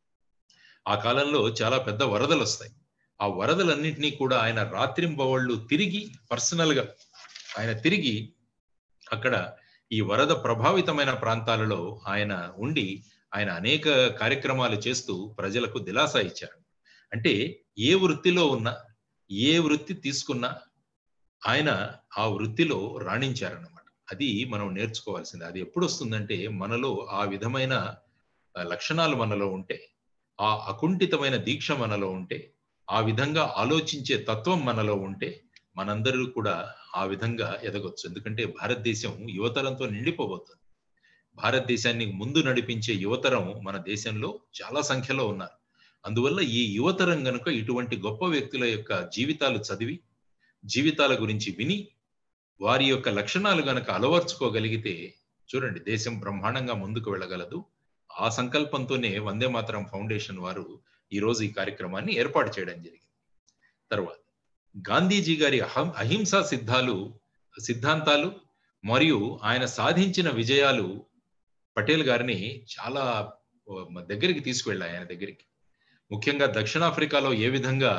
ఆ కాలంలో చాలా పెద్ద వరదలు వస్తాయి ఆ వరదలన్నింటినీ కూడా ఆయన రాత్రింబవళ్ళు తిరిగి పర్సనల్ గా ఆయన తిరిగి అక్కడ ఈ వరద ప్రభావితమైన ప్రాంతాలలో ఆయన ఉండి ఆయన అనేక కార్యక్రమాలు చేస్తూ ప్రజలకు దిలాసా ఇచ్చారు అంటే ఏ వృత్తిలో ఉన్నా ఏ వృత్తి తీసుకున్నా ఆయన ఆ వృత్తిలో రాణించారన్నమాట అది మనం నేర్చుకోవాల్సింది అది ఎప్పుడు వస్తుందంటే మనలో ఆ విధమైన లక్షణాలు మనలో ఉంటే ఆ అకుంఠితమైన దీక్ష మనలో ఉంటే ఆ విధంగా ఆలోచించే తత్వం మనలో ఉంటే మనందరూ కూడా ఆ విధంగా ఎదగొచ్చు ఎందుకంటే భారతదేశం యువతరంతో నిండిపోబోతుంది భారతదేశాన్ని ముందు నడిపించే యువతరం మన దేశంలో చాలా సంఖ్యలో ఉన్నారు అందువల్ల ఈ యువతరం గనుక ఇటువంటి గొప్ప వ్యక్తుల యొక్క జీవితాలు చదివి జీవితాల గురించి విని వారి యొక్క లక్షణాలు గనక అలవర్చుకోగలిగితే చూడండి దేశం బ్రహ్మాండంగా ముందుకు వెళ్ళగలదు ఆ సంకల్పంతోనే వందే మాతరం ఫౌండేషన్ వారు ఈ రోజు ఈ కార్యక్రమాన్ని ఏర్పాటు చేయడం జరిగింది తర్వాత గాంధీజీ గారి అహం అహింసా సిద్ధాలు సిద్ధాంతాలు మరియు ఆయన సాధించిన విజయాలు పటేల్ గారిని చాలా దగ్గరికి తీసుకువెళ్ళాయి ఆయన దగ్గరికి ముఖ్యంగా దక్షిణాఫ్రికాలో ఏ విధంగా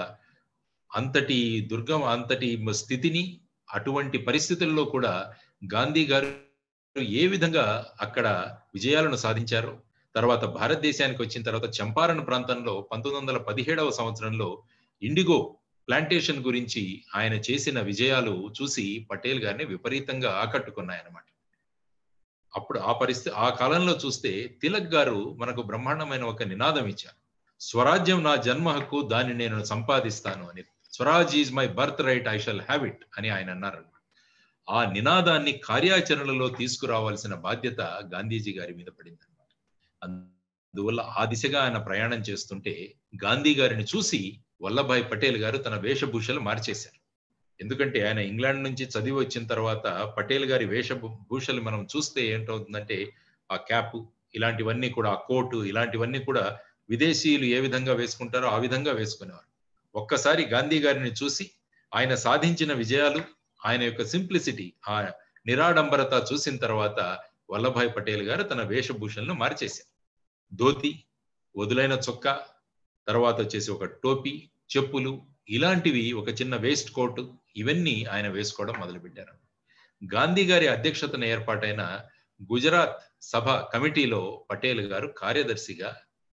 అంతటి దుర్గం అంతటి స్థితిని అటువంటి పరిస్థితుల్లో కూడా గాంధీ గారు ఏ విధంగా అక్కడ విజయాలను సాధించారో తర్వాత భారతదేశానికి వచ్చిన తర్వాత చంపారన్ ప్రాంతంలో పంతొమ్మిది వందల పదిహేడవ సంవత్సరంలో ఇండిగో ప్లాంటేషన్ గురించి ఆయన చేసిన విజయాలు చూసి పటేల్ గారిని విపరీతంగా ఆకట్టుకున్నాయన్నమాట అప్పుడు ఆ పరిస్థితి ఆ కాలంలో చూస్తే తిలక్ గారు మనకు బ్రహ్మాండమైన ఒక నినాదం ఇచ్చారు స్వరాజ్యం నా జన్మ హక్కు దాన్ని నేను సంపాదిస్తాను అని Swaraj is my birth right I shall have it అని ఆయన అన్నారన్నమాట ఆ నినాదాన్ని కార్యాచరణలో తీసుకురావాల్సిన బాధ్యత గాంధీజీ గారి మీద పడింది అనమాట అందువల్ల ఆ దిశగా ఆయన ప్రయాణం చేస్తుంటే గాంధీ గారిని చూసి వల్లభాయ్ పటేల్ గారు తన వేషభూషలు మార్చేశారు ఎందుకంటే ఆయన ఇంగ్లాండ్ నుంచి చదివి వచ్చిన తర్వాత పటేల్ గారి వేషభూషలు మనం చూస్తే ఏంటవుతుందంటే ఆ క్యాప్ ఇలాంటివన్నీ కూడా ఆ కోటు ఇలాంటివన్నీ కూడా విదేశీయులు ఏ విధంగా వేసుకుంటారో ఆ విధంగా వేసుకునేవారు ఒక్కసారి గాంధీ గారిని చూసి ఆయన సాధించిన విజయాలు ఆయన యొక్క సింప్లిసిటీ ఆ నిరాడంబరత చూసిన తర్వాత వల్లభాయ్ పటేల్ గారు తన వేషభూషణను మార్చేశారు ధోతి వదులైన చొక్కా తర్వాత వచ్చేసి ఒక టోపీ చెప్పులు ఇలాంటివి ఒక చిన్న వేస్ట్ కోట్ ఇవన్నీ ఆయన వేసుకోవడం మొదలుపెట్టారు గాంధీ గారి అధ్యక్షతన ఏర్పాటైన గుజరాత్ సభ కమిటీలో పటేల్ గారు కార్యదర్శిగా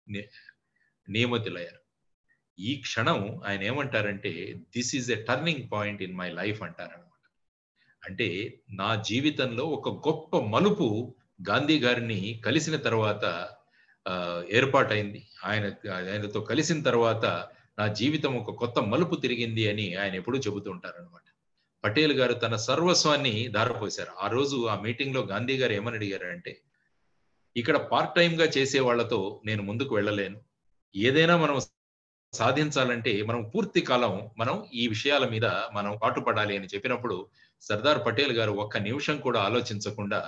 నియమితులయ్యారు ఈ క్షణం ఆయన ఏమంటారంటే this is a turning point in my life అంటారనమాట అంటే నా జీవితంలో ఒక గొప్ప మలుపు గాంధీ గారిని కలిసిన తర్వాత ఏర్పాటైంది ఆయన ఆయనతో కలిసిన తర్వాత నా జీవితం ఒక కొత్త మలుపు తిరిగింది అని ఆయన ఎప్పుడూ చెబుతూ ఉంటారు అనమాట పటేల్ గారు తన సర్వస్వాన్ని ధారపోశారు ఆ రోజు ఆ మీటింగ్ లో గాంధీ గారు ఏమని అడిగారంటే ఇక్కడ పార్ట్ టైం గా చేసే వాళ్లతో నేను ముందుకు వెళ్ళలేను ఏదైనా మనం సాధించాలంటే మనం పూర్తి కాలం మనం ఈ విషయాల మీద మనం పాటుపడాలి అని చెప్పినప్పుడు సర్దార్ పటేల్ గారు ఒక్క నిమిషం కూడా ఆలోచించకుండా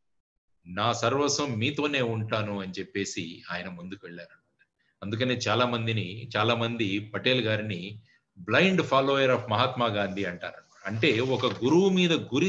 నా సర్వస్వం మీతోనే ఉంటాను అని చెప్పేసి ఆయన ముందుకు వెళ్ళారు అందుకనే చాలా మందిని చాలా మంది పటేల్ గారిని blind follower of Mahatma Gandhi అంటారు అంటే ఒక గురువు మీద గురి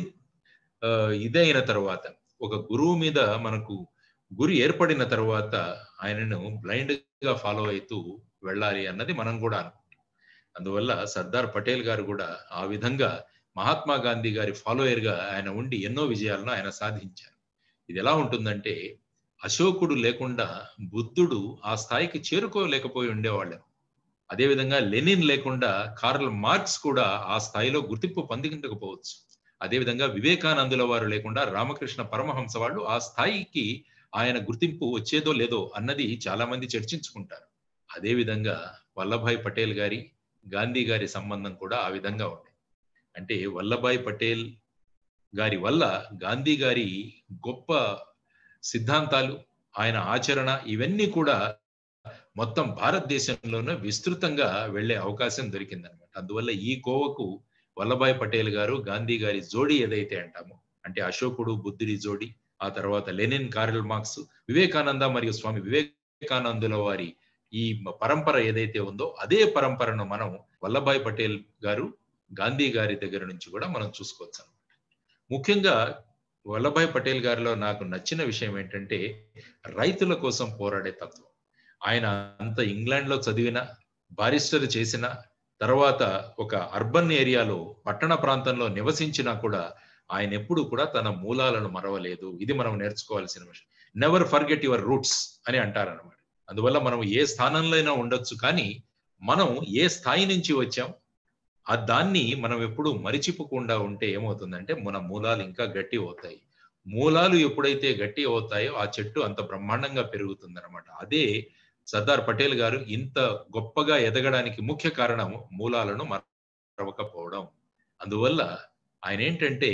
ఇదైన తర్వాత ఒక గురువు మీద మనకు గురి ఏర్పడిన తర్వాత ఆయనను బ్లైండ్ గా ఫాలో అవుతూ వెళ్ళాలి అన్నది మనం కూడా అనుకుంటాం అందువల్ల సర్దార్ పటేల్ గారు కూడా ఆ విధంగా మహాత్మా గాంధీ గారి ఫాలోయర్ గా ఆయన ఉండి ఎన్నో విజయాలను ఆయన సాధించారు ఇది ఎలా ఉంటుందంటే అశోకుడు లేకుండా బుద్ధుడు ఆ స్థాయికి చేరుకోలేకపోయి ఉండేవాళ్ళు అదేవిధంగా లెనిన్ లేకుండా కార్ల్ మార్క్స్ కూడా ఆ స్థాయిలో గుర్తింపు పొందించకపోవచ్చు అదేవిధంగా వివేకానందుల వారు లేకుండా రామకృష్ణ పరమహంస వాళ్ళు ఆ స్థాయికి ఆయన గుర్తింపు వచ్చేదో లేదో అన్నది చాలా మంది చర్చించుకుంటారు అదేవిధంగా వల్లభాయ్ పటేల్ గారి గాంధీ గారి సంబంధం కూడా ఆ విధంగా ఉంది అంటే వల్లభాయ్ పటేల్ గారి వల్ల గాంధీ గారి గొప్ప సిద్ధాంతాలు ఆయన ఆచరణ ఇవన్నీ కూడా మొత్తం భారతదేశంలోనే విస్తృతంగా వెళ్లే అవకాశం దొరికిందనమాట అందువల్ల ఈ కోవకు వల్లభాయ్ పటేల్ గారు గాంధీ గారి జోడీ ఏదైతే అంటామో అంటే అశోకుడు బుద్ధుడి జోడి ఆ తర్వాత లెనిన్ కార్ల్ మార్క్స్ వివేకానంద మరియు స్వామి వివేకానందుల వారి ఈ పరంపర ఏదైతే ఉందో అదే పరంపరను మనం వల్లభాయ్ పటేల్ గారు గాంధీ గారి దగ్గర నుంచి కూడా మనం చూసుకోవచ్చు ముఖ్యంగా వల్లభాయ్ పటేల్ గారిలో నాకు నచ్చిన విషయం ఏంటంటే రైతుల కోసం పోరాడే తత్వం ఆయన అంత ఇంగ్లాండ్ లో చదివిన బారిస్టర్ చేసిన తర్వాత ఒక అర్బన్ ఏరియాలో పట్టణ ప్రాంతంలో నివసించినా కూడా ఆయన ఎప్పుడు కూడా తన మూలాలను మరవలేదు ఇది మనం నేర్చుకోవాల్సిన విషయం నెవర్ ఫర్గెట్ యువర్ రూట్స్ అని అంటారనమాట అందువల్ల మనం ఏ స్థానంలో అయినా ఉండొచ్చు కానీ మనం ఏ స్థాయి నుంచి వచ్చాం ఆ దాన్ని మనం ఎప్పుడు మరిచిపోకుండా ఉంటే ఏమవుతుందంటే మన మూలాలు ఇంకా గట్టి అవుతాయి మూలాలు ఎప్పుడైతే గట్టి అవుతాయో ఆ చెట్టు అంత బ్రహ్మాండంగా పెరుగుతుంది అనమాట అదే సర్దార్ పటేల్ గారు ఇంత గొప్పగా ఎదగడానికి ముఖ్య కారణం మూలాలను మరవకపోవడం అందువల్ల ఆయన ఏంటంటే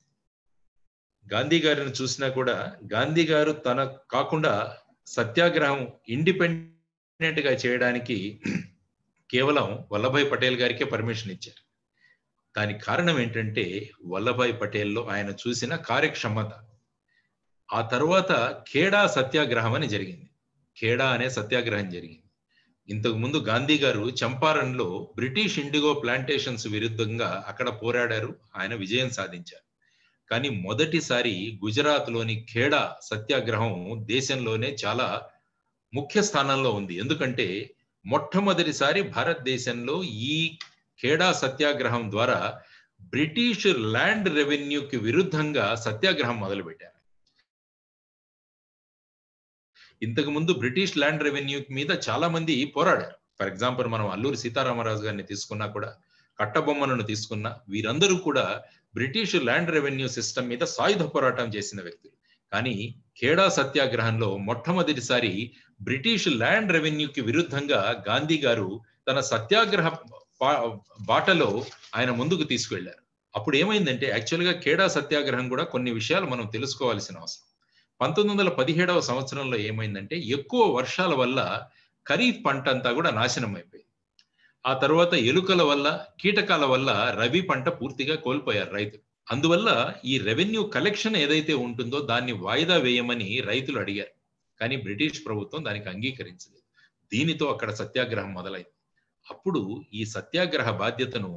గాంధీ గారిని చూసినా కూడా గాంధీ గారు తన కాకుండా సత్యాగ్రహం ఇండిపెండెంట్ ఇండిపెండెంట్ గా చేయడానికి కేవలం వల్లభాయ్ పటేల్ గారికే పర్మిషన్ ఇచ్చారు దానికి కారణం ఏంటంటే వల్లభాయ్ పటేల్లో ఆయన చూసిన కార్యక్షమత ఆ తర్వాత ఖేడా సత్యాగ్రహం అని జరిగింది ఖేడా అనే సత్యాగ్రహం జరిగింది ఇంతకు ముందు గాంధీ గారు చంపారణ్లో బ్రిటిష్ ఇండిగో ప్లాంటేషన్స్ విరుద్ధంగా అక్కడ పోరాడారు ఆయన విజయం సాధించారు కానీ మొదటిసారి గుజరాత్లోని ఖేడా సత్యాగ్రహం దేశంలోనే చాలా ముఖ్య స్థానంలో ఉంది ఎందుకంటే మొట్టమొదటిసారి భారతదేశంలో ఈ ఖేడా సత్యాగ్రహం ద్వారా బ్రిటిష్ ల్యాండ్ రెవెన్యూకి విరుద్ధంగా సత్యాగ్రహం మొదలుపెట్టారు ఇంతకు ముందు బ్రిటిష్ ల్యాండ్ రెవెన్యూ మీద చాలా మంది పోరాడారు ఫర్ ఎగ్జాంపుల్ మనం అల్లూరి సీతారామరాజు గారిని తీసుకున్నా కూడా కట్టబొమ్మలను తీసుకున్నా వీరందరూ కూడా బ్రిటిష్ ల్యాండ్ రెవెన్యూ సిస్టమ్ మీద సాయుధ పోరాటం చేసిన వ్యక్తులు కానీ ఖేడా సత్యాగ్రహంలో మొట్టమొదటిసారి బ్రిటిష్ ల్యాండ్ రెవెన్యూకి విరుద్ధంగా గాంధీ గారు తన సత్యాగ్రహ బాటలో ఆయన ముందుకు తీసుకువెళ్లారు అప్పుడు ఏమైందంటే యాక్చువల్గా ఖేడా సత్యాగ్రహం కూడా కొన్ని విషయాలు మనం తెలుసుకోవాల్సిన అవసరం పంతొమ్మిది వందల పదిహేడవ సంవత్సరంలో ఏమైందంటే ఎక్కువ వర్షాల వల్ల ఖరీఫ్ పంట అంతా కూడా నాశనం అయిపోయింది ఆ తర్వాత ఎలుకల వల్ల కీటకాల వల్ల రవి పంట పూర్తిగా కోల్పోయారు రైతులు అందువల్ల ఈ రెవెన్యూ కలెక్షన్ ఏదైతే ఉంటుందో దాన్ని వాయిదా వేయమని రైతులు అడిగారు కానీ బ్రిటిష్ ప్రభుత్వం దానికి అంగీకరించలేదు దీనితో అక్కడ సత్యాగ్రహం మొదలైంది అప్పుడు ఈ సత్యాగ్రహ బాధ్యతను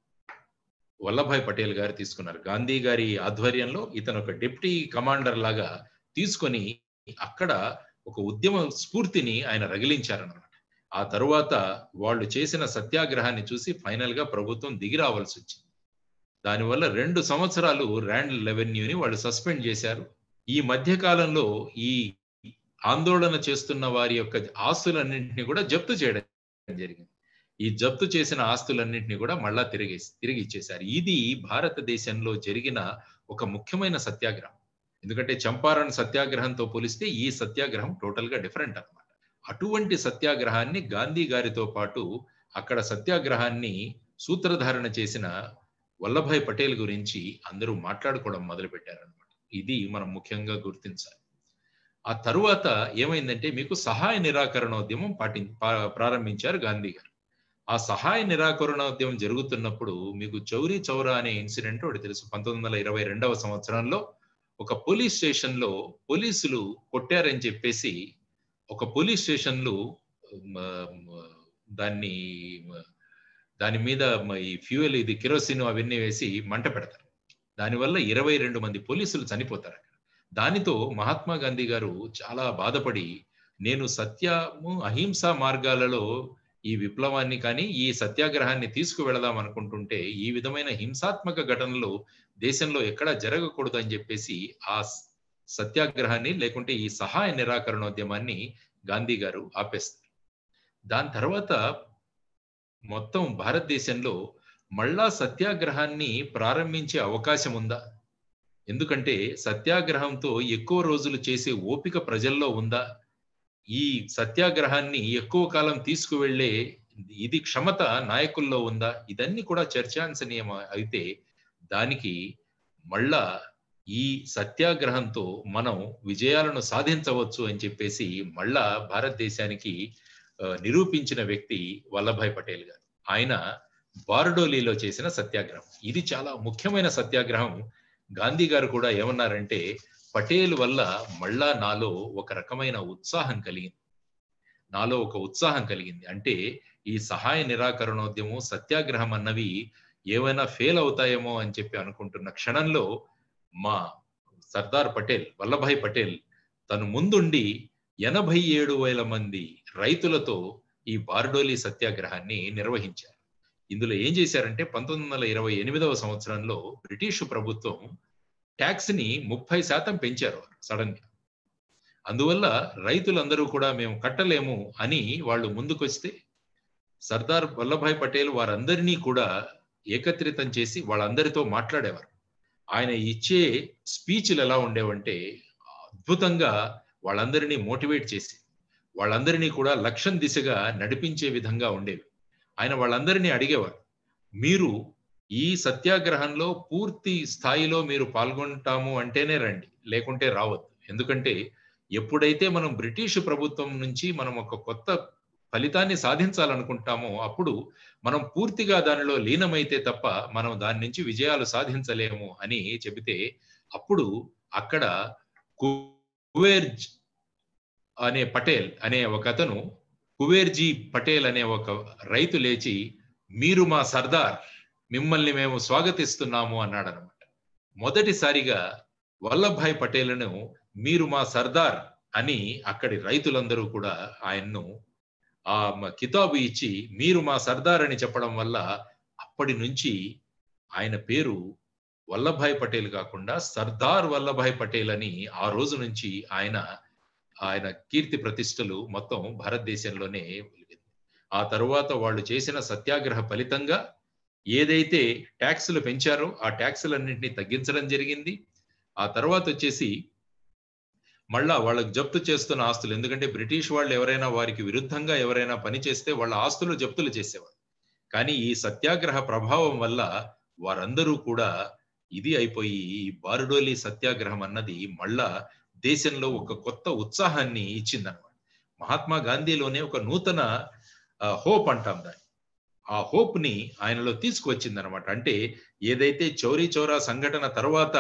వల్లభాయ్ పటేల్ గారు తీసుకున్నారు గాంధీ గారి ఆధ్వర్యంలో ఇతను ఒక డిప్యూటీ కమాండర్ లాగా తీసుకొని అక్కడ ఒక ఉద్యమ స్ఫూర్తిని ఆయన రగిలించారన్నమాట ఆ తరువాత వాళ్ళు చేసిన సత్యాగ్రహాన్ని చూసి ఫైనల్ గా ప్రభుత్వం దిగి రావాల్సి వచ్చింది దానివల్ల రెండు సంవత్సరాలు ర్యాండ్ రెవెన్యూని వాళ్ళు సస్పెండ్ చేశారు ఈ మధ్య కాలంలో ఈ ఆందోళన చేస్తున్న వారి యొక్క ఆస్తులన్నింటినీ కూడా జప్తు చేయడం జరిగింది ఈ జప్తు చేసిన ఆస్తులన్నింటినీ కూడా మళ్ళా తిరిగి తిరిగి ఇచ్చేశారు ఇది భారతదేశంలో జరిగిన ఒక ముఖ్యమైన సత్యాగ్రహం ఎందుకంటే చంపారణ్ సత్యాగ్రహంతో పోలిస్తే ఈ సత్యాగ్రహం టోటల్ గా డిఫరెంట్ అనమాట అటువంటి సత్యాగ్రహాన్ని గాంధీ గారితో పాటు అక్కడ సత్యాగ్రహాన్ని సూత్రధారణ చేసిన వల్లభాయ్ పటేల్ గురించి అందరూ మాట్లాడుకోవడం మొదలు పెట్టారనమాట ఇది మనం ముఖ్యంగా గుర్తించాలి ఆ తరువాత ఏమైందంటే మీకు సహాయ నిరాకరణోద్యమం పాటి ప్రారంభించారు గాంధీ గారు ఆ సహాయ నిరాకరణోద్యమం జరుగుతున్నప్పుడు మీకు చౌరీ చౌరా అనే ఇన్సిడెంట్ ఒకటి తెలుసు పంతొమ్మిది వందల ఇరవై రెండవ సంవత్సరంలో ఒక పోలీస్ స్టేషన్ లో పోలీసులు కొట్టారని చెప్పేసి ఒక పోలీస్ స్టేషన్లు దాన్ని దాని మీద ఈ ఫ్యూయల్ ఇది కిరోసిన్ అవన్నీ వేసి మంట పెడతారు దానివల్ల ఇరవై రెండు మంది పోలీసులు చనిపోతారు అక్కడ దానితో మహాత్మా గాంధీ గారు చాలా బాధపడి నేను సత్యము అహింసా మార్గాలలో ఈ విప్లవాన్ని కానీ ఈ సత్యాగ్రహాన్ని తీసుకువెళదాం అనుకుంటుంటే ఈ విధమైన హింసాత్మక ఘటనలు దేశంలో ఎక్కడా జరగకూడదు అని చెప్పేసి ఆ సత్యాగ్రహాన్ని లేకుంటే ఈ సహాయ నిరాకరణోద్యమాన్ని గాంధీ గారు ఆపేస్తారు దాని తర్వాత మొత్తం భారతదేశంలో మళ్ళా సత్యాగ్రహాన్ని ప్రారంభించే అవకాశం ఉందా ఎందుకంటే సత్యాగ్రహంతో ఎక్కువ రోజులు చేసే ఓపిక ప్రజల్లో ఉందా ఈ సత్యాగ్రహాన్ని ఎక్కువ కాలం తీసుకువెళ్లే ఇది క్షమత నాయకుల్లో ఉందా ఇదన్నీ కూడా చర్చాంశనీయం అయితే దానికి మళ్ళా ఈ సత్యాగ్రహంతో మనం విజయాలను సాధించవచ్చు అని చెప్పేసి మళ్ళా భారతదేశానికి నిరూపించిన వ్యక్తి వల్లభాయ్ పటేల్ గారు ఆయన బార్డోలీలో చేసిన సత్యాగ్రహం ఇది చాలా ముఖ్యమైన సత్యాగ్రహం గాంధీ గారు కూడా ఏమన్నారంటే పటేల్ వల్ల మళ్ళా నాలో ఒక రకమైన ఉత్సాహం కలిగింది నాలో ఒక ఉత్సాహం కలిగింది అంటే ఈ సహాయ నిరాకరణోద్యమం సత్యాగ్రహం అన్నవి ఏమైనా ఫెయిల్ అవుతాయేమో అని చెప్పి అనుకుంటున్న క్షణంలో మా సర్దార్ పటేల్ వల్లభాయ్ పటేల్ తను ముందుండి ఎనభై ఏడు వేల మంది రైతులతో ఈ బార్డోలీ సత్యాగ్రహాన్ని నిర్వహించారు ఇందులో ఏం చేశారంటే పంతొమ్మిది వందల ఇరవై ఎనిమిదవ సంవత్సరంలో బ్రిటిష్ ప్రభుత్వం ట్యాక్స్ ని ముప్పై శాతం పెంచారు సడన్ గా అందువల్ల రైతులందరూ కూడా మేము కట్టలేము అని వాళ్ళు ముందుకొస్తే సర్దార్ వల్లభాయ్ పటేల్ వారందరినీ కూడా ఏకత్రితం చేసి వాళ్ళందరితో మాట్లాడేవారు ఆయన ఇచ్చే స్పీచ్లు ఎలా ఉండేవంటే అద్భుతంగా వాళ్ళందరినీ మోటివేట్ చేసి వాళ్ళందరినీ కూడా లక్ష్యం దిశగా నడిపించే విధంగా ఉండేవి ఆయన వాళ్ళందరినీ అడిగేవారు మీరు ఈ సత్యాగ్రహంలో పూర్తి స్థాయిలో మీరు పాల్గొంటాము అంటేనే రండి లేకుంటే రావద్దు ఎందుకంటే ఎప్పుడైతే మనం బ్రిటిష్ ప్రభుత్వం నుంచి మనం ఒక కొత్త ఫలితాన్ని సాధించాలనుకుంటామో అప్పుడు మనం పూర్తిగా దానిలో లీనమైతే తప్ప మనం దాని నుంచి విజయాలు సాధించలేము అని చెబితే అప్పుడు అక్కడ కువేర్జ్ అనే పటేల్ అనే ఒక అతను కువేర్జీ పటేల్ అనే ఒక రైతు లేచి మీరు మా సర్దార్ మిమ్మల్ని మేము స్వాగతిస్తున్నాము అన్నాడు అనమాట మొదటిసారిగా వల్లభాయ్ పటేల్ను మీరు మా సర్దార్ అని అక్కడి రైతులందరూ కూడా ఆయన్ను ఆ కితాబు ఇచ్చి మీరు మా సర్దార్ అని చెప్పడం వల్ల అప్పటి నుంచి ఆయన పేరు వల్లభాయ్ పటేల్ కాకుండా సర్దార్ వల్లభాయ్ పటేల్ అని ఆ రోజు నుంచి ఆయన ఆయన కీర్తి ప్రతిష్టలు మొత్తం భారతదేశంలోనే ఆ తరువాత వాళ్ళు చేసిన సత్యాగ్రహ ఫలితంగా ఏదైతే ట్యాక్సులు పెంచారో ఆ ట్యాక్సులన్నింటినీ తగ్గించడం జరిగింది ఆ తర్వాత వచ్చేసి మళ్ళా వాళ్ళకి జప్తు చేస్తున్న ఆస్తులు ఎందుకంటే బ్రిటిష్ వాళ్ళు ఎవరైనా వారికి విరుద్ధంగా ఎవరైనా పని చేస్తే వాళ్ళ ఆస్తులు జప్తులు చేసేవారు కానీ ఈ సత్యాగ్రహ ప్రభావం వల్ల వారందరూ కూడా ఇది అయిపోయి ఈ బారుడోలి సత్యాగ్రహం అన్నది మళ్ళా దేశంలో ఒక కొత్త ఉత్సాహాన్ని ఇచ్చిందనమాట మహాత్మా గాంధీలోనే ఒక నూతన హోప్ అంటాం దాన్ని ఆ హోప్ ని ఆయనలో తీసుకువచ్చింది అనమాట అంటే ఏదైతే చౌరీ చౌరా సంఘటన తర్వాత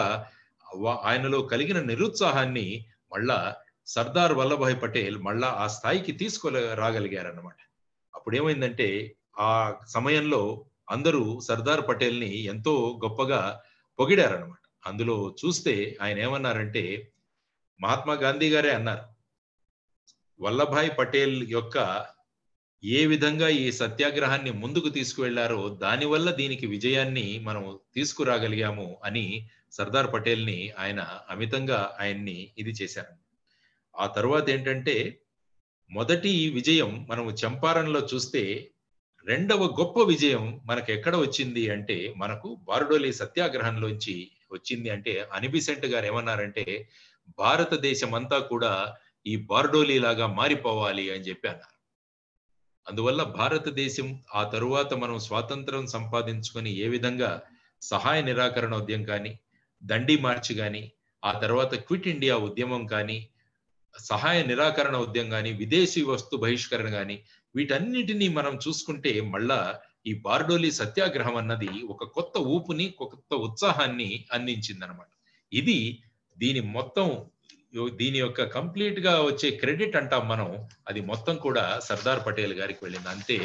ఆయనలో కలిగిన నిరుత్సాహాన్ని మళ్ళా సర్దార్ వల్లభాయ్ పటేల్ మళ్ళా ఆ స్థాయికి తీసుకో రాగలిగారన్నమాట అప్పుడు ఏమైందంటే ఆ సమయంలో అందరూ సర్దార్ పటేల్ ని ఎంతో గొప్పగా పొగిడారనమాట అందులో చూస్తే ఆయన ఏమన్నారంటే మహాత్మా గాంధీ గారే అన్నారు వల్లభాయ్ పటేల్ యొక్క ఏ విధంగా ఈ సత్యాగ్రహాన్ని ముందుకు తీసుకువెళ్లారో దానివల్ల దీనికి విజయాన్ని మనం తీసుకురాగలిగాము అని సర్దార్ పటేల్ ని ఆయన అమితంగా ఆయన్ని ఇది చేశారు ఆ తర్వాత ఏంటంటే మొదటి విజయం మనము చంపారణలో చూస్తే రెండవ గొప్ప విజయం మనకు ఎక్కడ వచ్చింది అంటే మనకు బారుడోలి సత్యాగ్రహంలోంచి వచ్చింది అంటే అనిబిసెంట్ గారు ఏమన్నారంటే భారతదేశం అంతా కూడా ఈ బార్డోలీ లాగా మారిపోవాలి అని చెప్పి అన్నారు అందువల్ల భారతదేశం ఆ తరువాత మనం స్వాతంత్రం సంపాదించుకొని ఏ విధంగా సహాయ నిరాకరణ ఉద్యమం కానీ దండి మార్చ్ కానీ ఆ తర్వాత క్విట్ ఇండియా ఉద్యమం కానీ సహాయ నిరాకరణ ఉద్యమం కానీ విదేశీ వస్తు బహిష్కరణ కానీ వీటన్నిటినీ మనం చూసుకుంటే మళ్ళా ఈ బార్డోలి సత్యాగ్రహం అన్నది ఒక కొత్త ఊపుని కొత్త ఉత్సాహాన్ని అందించిందనమాట ఇది దీని మొత్తం దీని యొక్క కంప్లీట్ గా వచ్చే క్రెడిట్ అంటాం మనం అది మొత్తం కూడా సర్దార్ పటేల్ గారికి వెళ్ళింది అంతే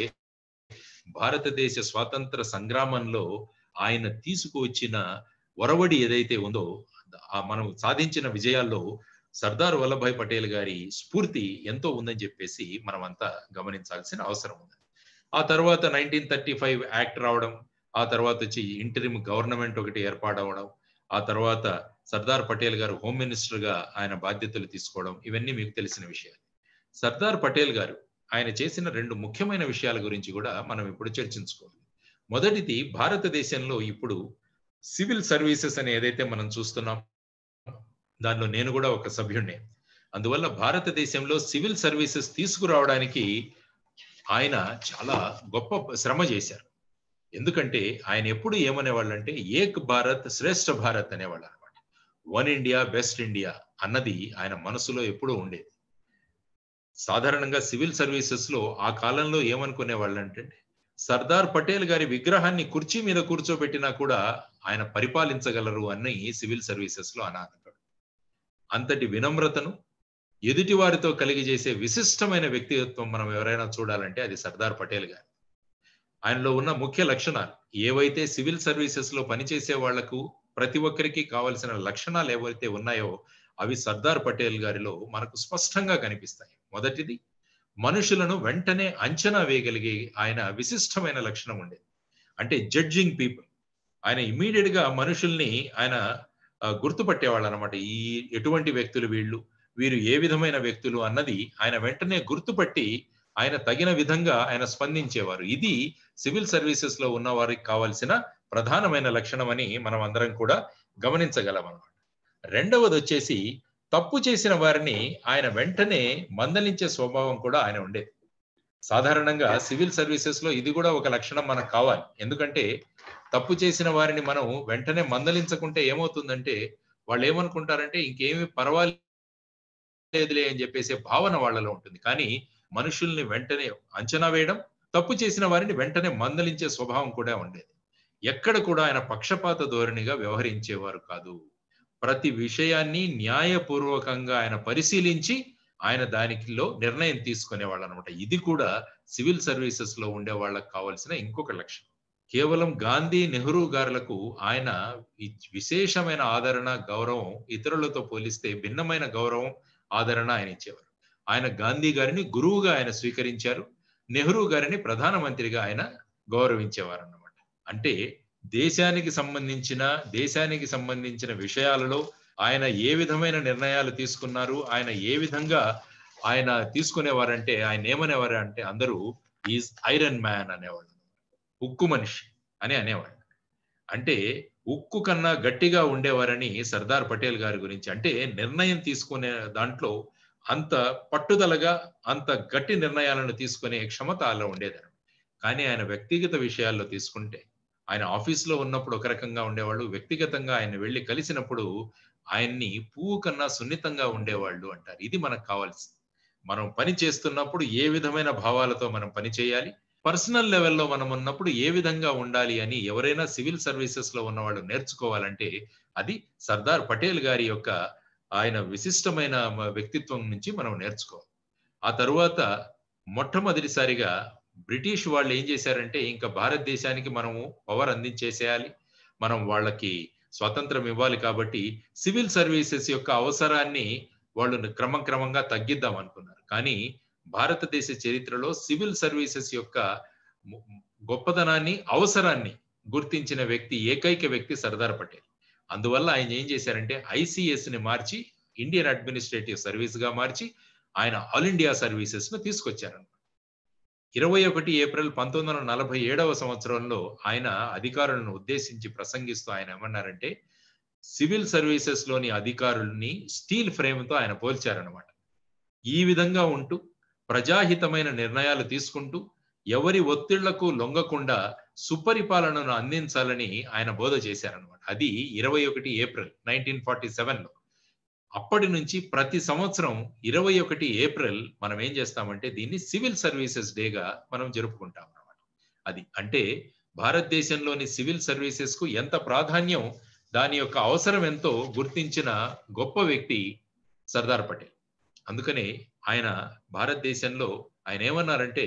భారతదేశ స్వాతంత్ర సంగ్రామంలో ఆయన తీసుకువచ్చిన ఒరవడి ఏదైతే ఉందో మనం సాధించిన విజయాల్లో సర్దార్ వల్లభాయ్ పటేల్ గారి స్ఫూర్తి ఎంతో ఉందని చెప్పేసి మనం అంతా గమనించాల్సిన అవసరం ఉంది ఆ తర్వాత నైన్టీన్ థర్టీ ఫైవ్ యాక్ట్ రావడం ఆ తర్వాత వచ్చి ఇంటరిమ్ గవర్నమెంట్ ఒకటి ఏర్పాటవడం ఆ తర్వాత సర్దార్ పటేల్ గారు హోమ్ మినిస్టర్ గా ఆయన బాధ్యతలు తీసుకోవడం ఇవన్నీ మీకు తెలిసిన విషయాలు సర్దార్ పటేల్ గారు ఆయన చేసిన రెండు ముఖ్యమైన విషయాల గురించి కూడా మనం ఇప్పుడు చర్చించుకోవాలి మొదటిది భారతదేశంలో ఇప్పుడు సివిల్ సర్వీసెస్ అని ఏదైతే మనం చూస్తున్నాం దానిలో నేను కూడా ఒక సభ్యుడిని అందువల్ల భారతదేశంలో సివిల్ సర్వీసెస్ తీసుకురావడానికి ఆయన చాలా గొప్ప శ్రమ చేశారు ఎందుకంటే ఆయన ఎప్పుడు ఏమనేవాళ్ళు అంటే ఏక్ భారత్ శ్రేష్ఠ భారత్ అనేవాళ్ళు అనమాట వన్ ఇండియా బెస్ట్ ఇండియా అన్నది ఆయన మనసులో ఎప్పుడూ ఉండేది సాధారణంగా సివిల్ సర్వీసెస్ లో ఆ కాలంలో ఏమనుకునేవాళ్ళు అంటే సర్దార్ పటేల్ గారి విగ్రహాన్ని కుర్చీ మీద కూర్చోబెట్టినా కూడా ఆయన పరిపాలించగలరు అని సివిల్ సర్వీసెస్ లో అన్నారు అంతటి వినమ్రతను ఎదుటి వారితో కలిగి చేసే విశిష్టమైన వ్యక్తిత్వం మనం ఎవరైనా చూడాలంటే అది సర్దార్ పటేల్ గారు ఆయనలో ఉన్న ముఖ్య లక్షణాలు ఏవైతే సివిల్ సర్వీసెస్ లో పనిచేసే వాళ్లకు ప్రతి ఒక్కరికి కావలసిన లక్షణాలు ఏవైతే ఉన్నాయో అవి సర్దార్ పటేల్ గారిలో మనకు స్పష్టంగా కనిపిస్తాయి మొదటిది మనుషులను వెంటనే అంచనా వేయగలిగే ఆయన విశిష్టమైన లక్షణం ఉండేది అంటే జడ్జింగ్ పీపుల్ ఆయన ఇమీడియట్ గా మనుషుల్ని ఆయన గుర్తుపట్టేవాళ్ళు అనమాట ఈ ఎటువంటి వ్యక్తులు వీళ్ళు వీరు ఏ విధమైన వ్యక్తులు అన్నది ఆయన వెంటనే గుర్తుపట్టి ఆయన తగిన విధంగా ఆయన స్పందించేవారు ఇది సివిల్ సర్వీసెస్ లో ఉన్న వారికి కావాల్సిన ప్రధానమైన లక్షణం అని మనం అందరం కూడా గమనించగలం అనమాట రెండవది వచ్చేసి తప్పు చేసిన వారిని ఆయన వెంటనే మందలించే స్వభావం కూడా ఆయన ఉండేది సాధారణంగా సివిల్ సర్వీసెస్ లో ఇది కూడా ఒక లక్షణం మనకు కావాలి ఎందుకంటే తప్పు చేసిన వారిని మనం వెంటనే మందలించకుంటే ఏమవుతుందంటే వాళ్ళు ఏమనుకుంటారంటే ఇంకేమి పర్వాలేదులే అని చెప్పేసి భావన వాళ్ళలో ఉంటుంది కానీ మనుషుల్ని వెంటనే అంచనా వేయడం తప్పు చేసిన వారిని వెంటనే మందలించే స్వభావం కూడా ఉండేది ఎక్కడ కూడా ఆయన పక్షపాత ధోరణిగా వ్యవహరించేవారు కాదు ప్రతి విషయాన్ని న్యాయపూర్వకంగా ఆయన పరిశీలించి ఆయన దానిలో నిర్ణయం తీసుకునేవాళ్ళు అనమాట ఇది కూడా సివిల్ సర్వీసెస్ లో ఉండే వాళ్ళకి కావాల్సిన ఇంకొక లక్ష్యం కేవలం గాంధీ నెహ్రూ గారులకు ఆయన విశేషమైన ఆదరణ గౌరవం ఇతరులతో పోలిస్తే భిన్నమైన గౌరవం ఆదరణ ఆయన ఇచ్చేవారు ఆయన గాంధీ గారిని గురువుగా ఆయన స్వీకరించారు నెహ్రూ గారిని ప్రధానమంత్రిగా ఆయన గౌరవించేవారు అన్నమాట అంటే దేశానికి సంబంధించిన దేశానికి సంబంధించిన విషయాలలో ఆయన ఏ విధమైన నిర్ణయాలు తీసుకున్నారు ఆయన ఏ విధంగా ఆయన తీసుకునేవారంటే ఆయన ఏమనేవారు అంటే అందరూ ఈజ్ ఐరన్ మ్యాన్ అనేవాళ్ళు ఉక్కు మనిషి అని అనేవాళ్ళు అంటే ఉక్కు కన్నా గట్టిగా ఉండేవారని సర్దార్ పటేల్ గారి గురించి అంటే నిర్ణయం తీసుకునే దాంట్లో అంత పట్టుదలగా అంత గట్టి నిర్ణయాలను తీసుకునే క్షమత అలా ఉండేది కానీ ఆయన వ్యక్తిగత విషయాల్లో తీసుకుంటే ఆయన ఆఫీస్లో ఉన్నప్పుడు ఒక రకంగా ఉండేవాళ్ళు వ్యక్తిగతంగా ఆయన వెళ్ళి కలిసినప్పుడు ఆయన్ని పువ్వు కన్నా సున్నితంగా ఉండేవాళ్ళు అంటారు ఇది మనకు కావాల్సింది మనం పని చేస్తున్నప్పుడు ఏ విధమైన భావాలతో మనం పని చేయాలి పర్సనల్ లెవెల్లో మనం ఉన్నప్పుడు ఏ విధంగా ఉండాలి అని ఎవరైనా సివిల్ సర్వీసెస్ లో ఉన్నవాళ్ళు నేర్చుకోవాలంటే అది సర్దార్ పటేల్ గారి యొక్క ఆయన విశిష్టమైన వ్యక్తిత్వం నుంచి మనం నేర్చుకోవాలి ఆ తరువాత మొట్టమొదటిసారిగా బ్రిటిష్ వాళ్ళు ఏం చేశారంటే ఇంకా భారతదేశానికి మనము పవర్ అందించేసేయాలి మనం వాళ్ళకి స్వాతంత్రం ఇవ్వాలి కాబట్టి సివిల్ సర్వీసెస్ యొక్క అవసరాన్ని వాళ్ళు క్రమం క్రమంగా తగ్గిద్దాం అనుకున్నారు కానీ భారతదేశ చరిత్రలో సివిల్ సర్వీసెస్ యొక్క గొప్పదనాన్ని అవసరాన్ని గుర్తించిన వ్యక్తి ఏకైక వ్యక్తి సర్దార్ పటేల్ అందువల్ల ఆయన ఏం చేశారంటే ఐసిఎస్ ని మార్చి ఇండియన్ అడ్మినిస్ట్రేటివ్ సర్వీస్ గా మార్చి ఆయన ఆల్ ఇండియా సర్వీసెస్ ను తీసుకొచ్చారన్నమాట ఇరవై ఒకటి ఏప్రిల్ పంతొమ్మిది వందల నలభై ఏడవ సంవత్సరంలో ఆయన అధికారులను ఉద్దేశించి ప్రసంగిస్తూ ఆయన ఏమన్నారంటే సివిల్ సర్వీసెస్ లోని అధికారుల్ని స్టీల్ ఫ్రేమ్ తో ఆయన పోల్చారనమాట ఈ విధంగా ఉంటూ ప్రజాహితమైన నిర్ణయాలు తీసుకుంటూ ఎవరి ఒత్తిళ్లకు లొంగకుండా సుపరిపాలనను అందించాలని ఆయన బోధ చేశారనమాట అది ఇరవై ఒకటి ఏప్రిల్ నైన్టీన్ ఫార్టీ సెవెన్ లో అప్పటి నుంచి ప్రతి సంవత్సరం ఇరవై ఒకటి ఏప్రిల్ మనం ఏం చేస్తామంటే దీన్ని సివిల్ సర్వీసెస్ డేగా మనం జరుపుకుంటాం అనమాట అది అంటే భారతదేశంలోని సివిల్ సర్వీసెస్ కు ఎంత ప్రాధాన్యం దాని యొక్క అవసరం ఎంతో గుర్తించిన గొప్ప వ్యక్తి సర్దార్ పటేల్ అందుకనే ఆయన భారతదేశంలో ఆయన ఏమన్నారంటే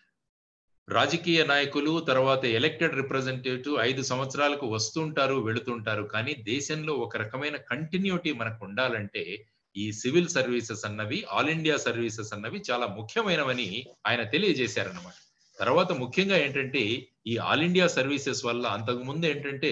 రాజకీయ నాయకులు తర్వాత ఎలక్టెడ్ రిప్రజెంటేటివ్ ఐదు సంవత్సరాలకు వస్తుంటారు వెళుతుంటారు కానీ దేశంలో ఒక రకమైన కంటిన్యూటీ మనకు ఉండాలంటే ఈ సివిల్ సర్వీసెస్ అన్నవి ఆల్ ఇండియా సర్వీసెస్ అన్నవి చాలా ముఖ్యమైనవని ఆయన తెలియజేశారనమాట తర్వాత ముఖ్యంగా ఏంటంటే ఈ ఆల్ ఇండియా సర్వీసెస్ వల్ల అంతకు ముందు ఏంటంటే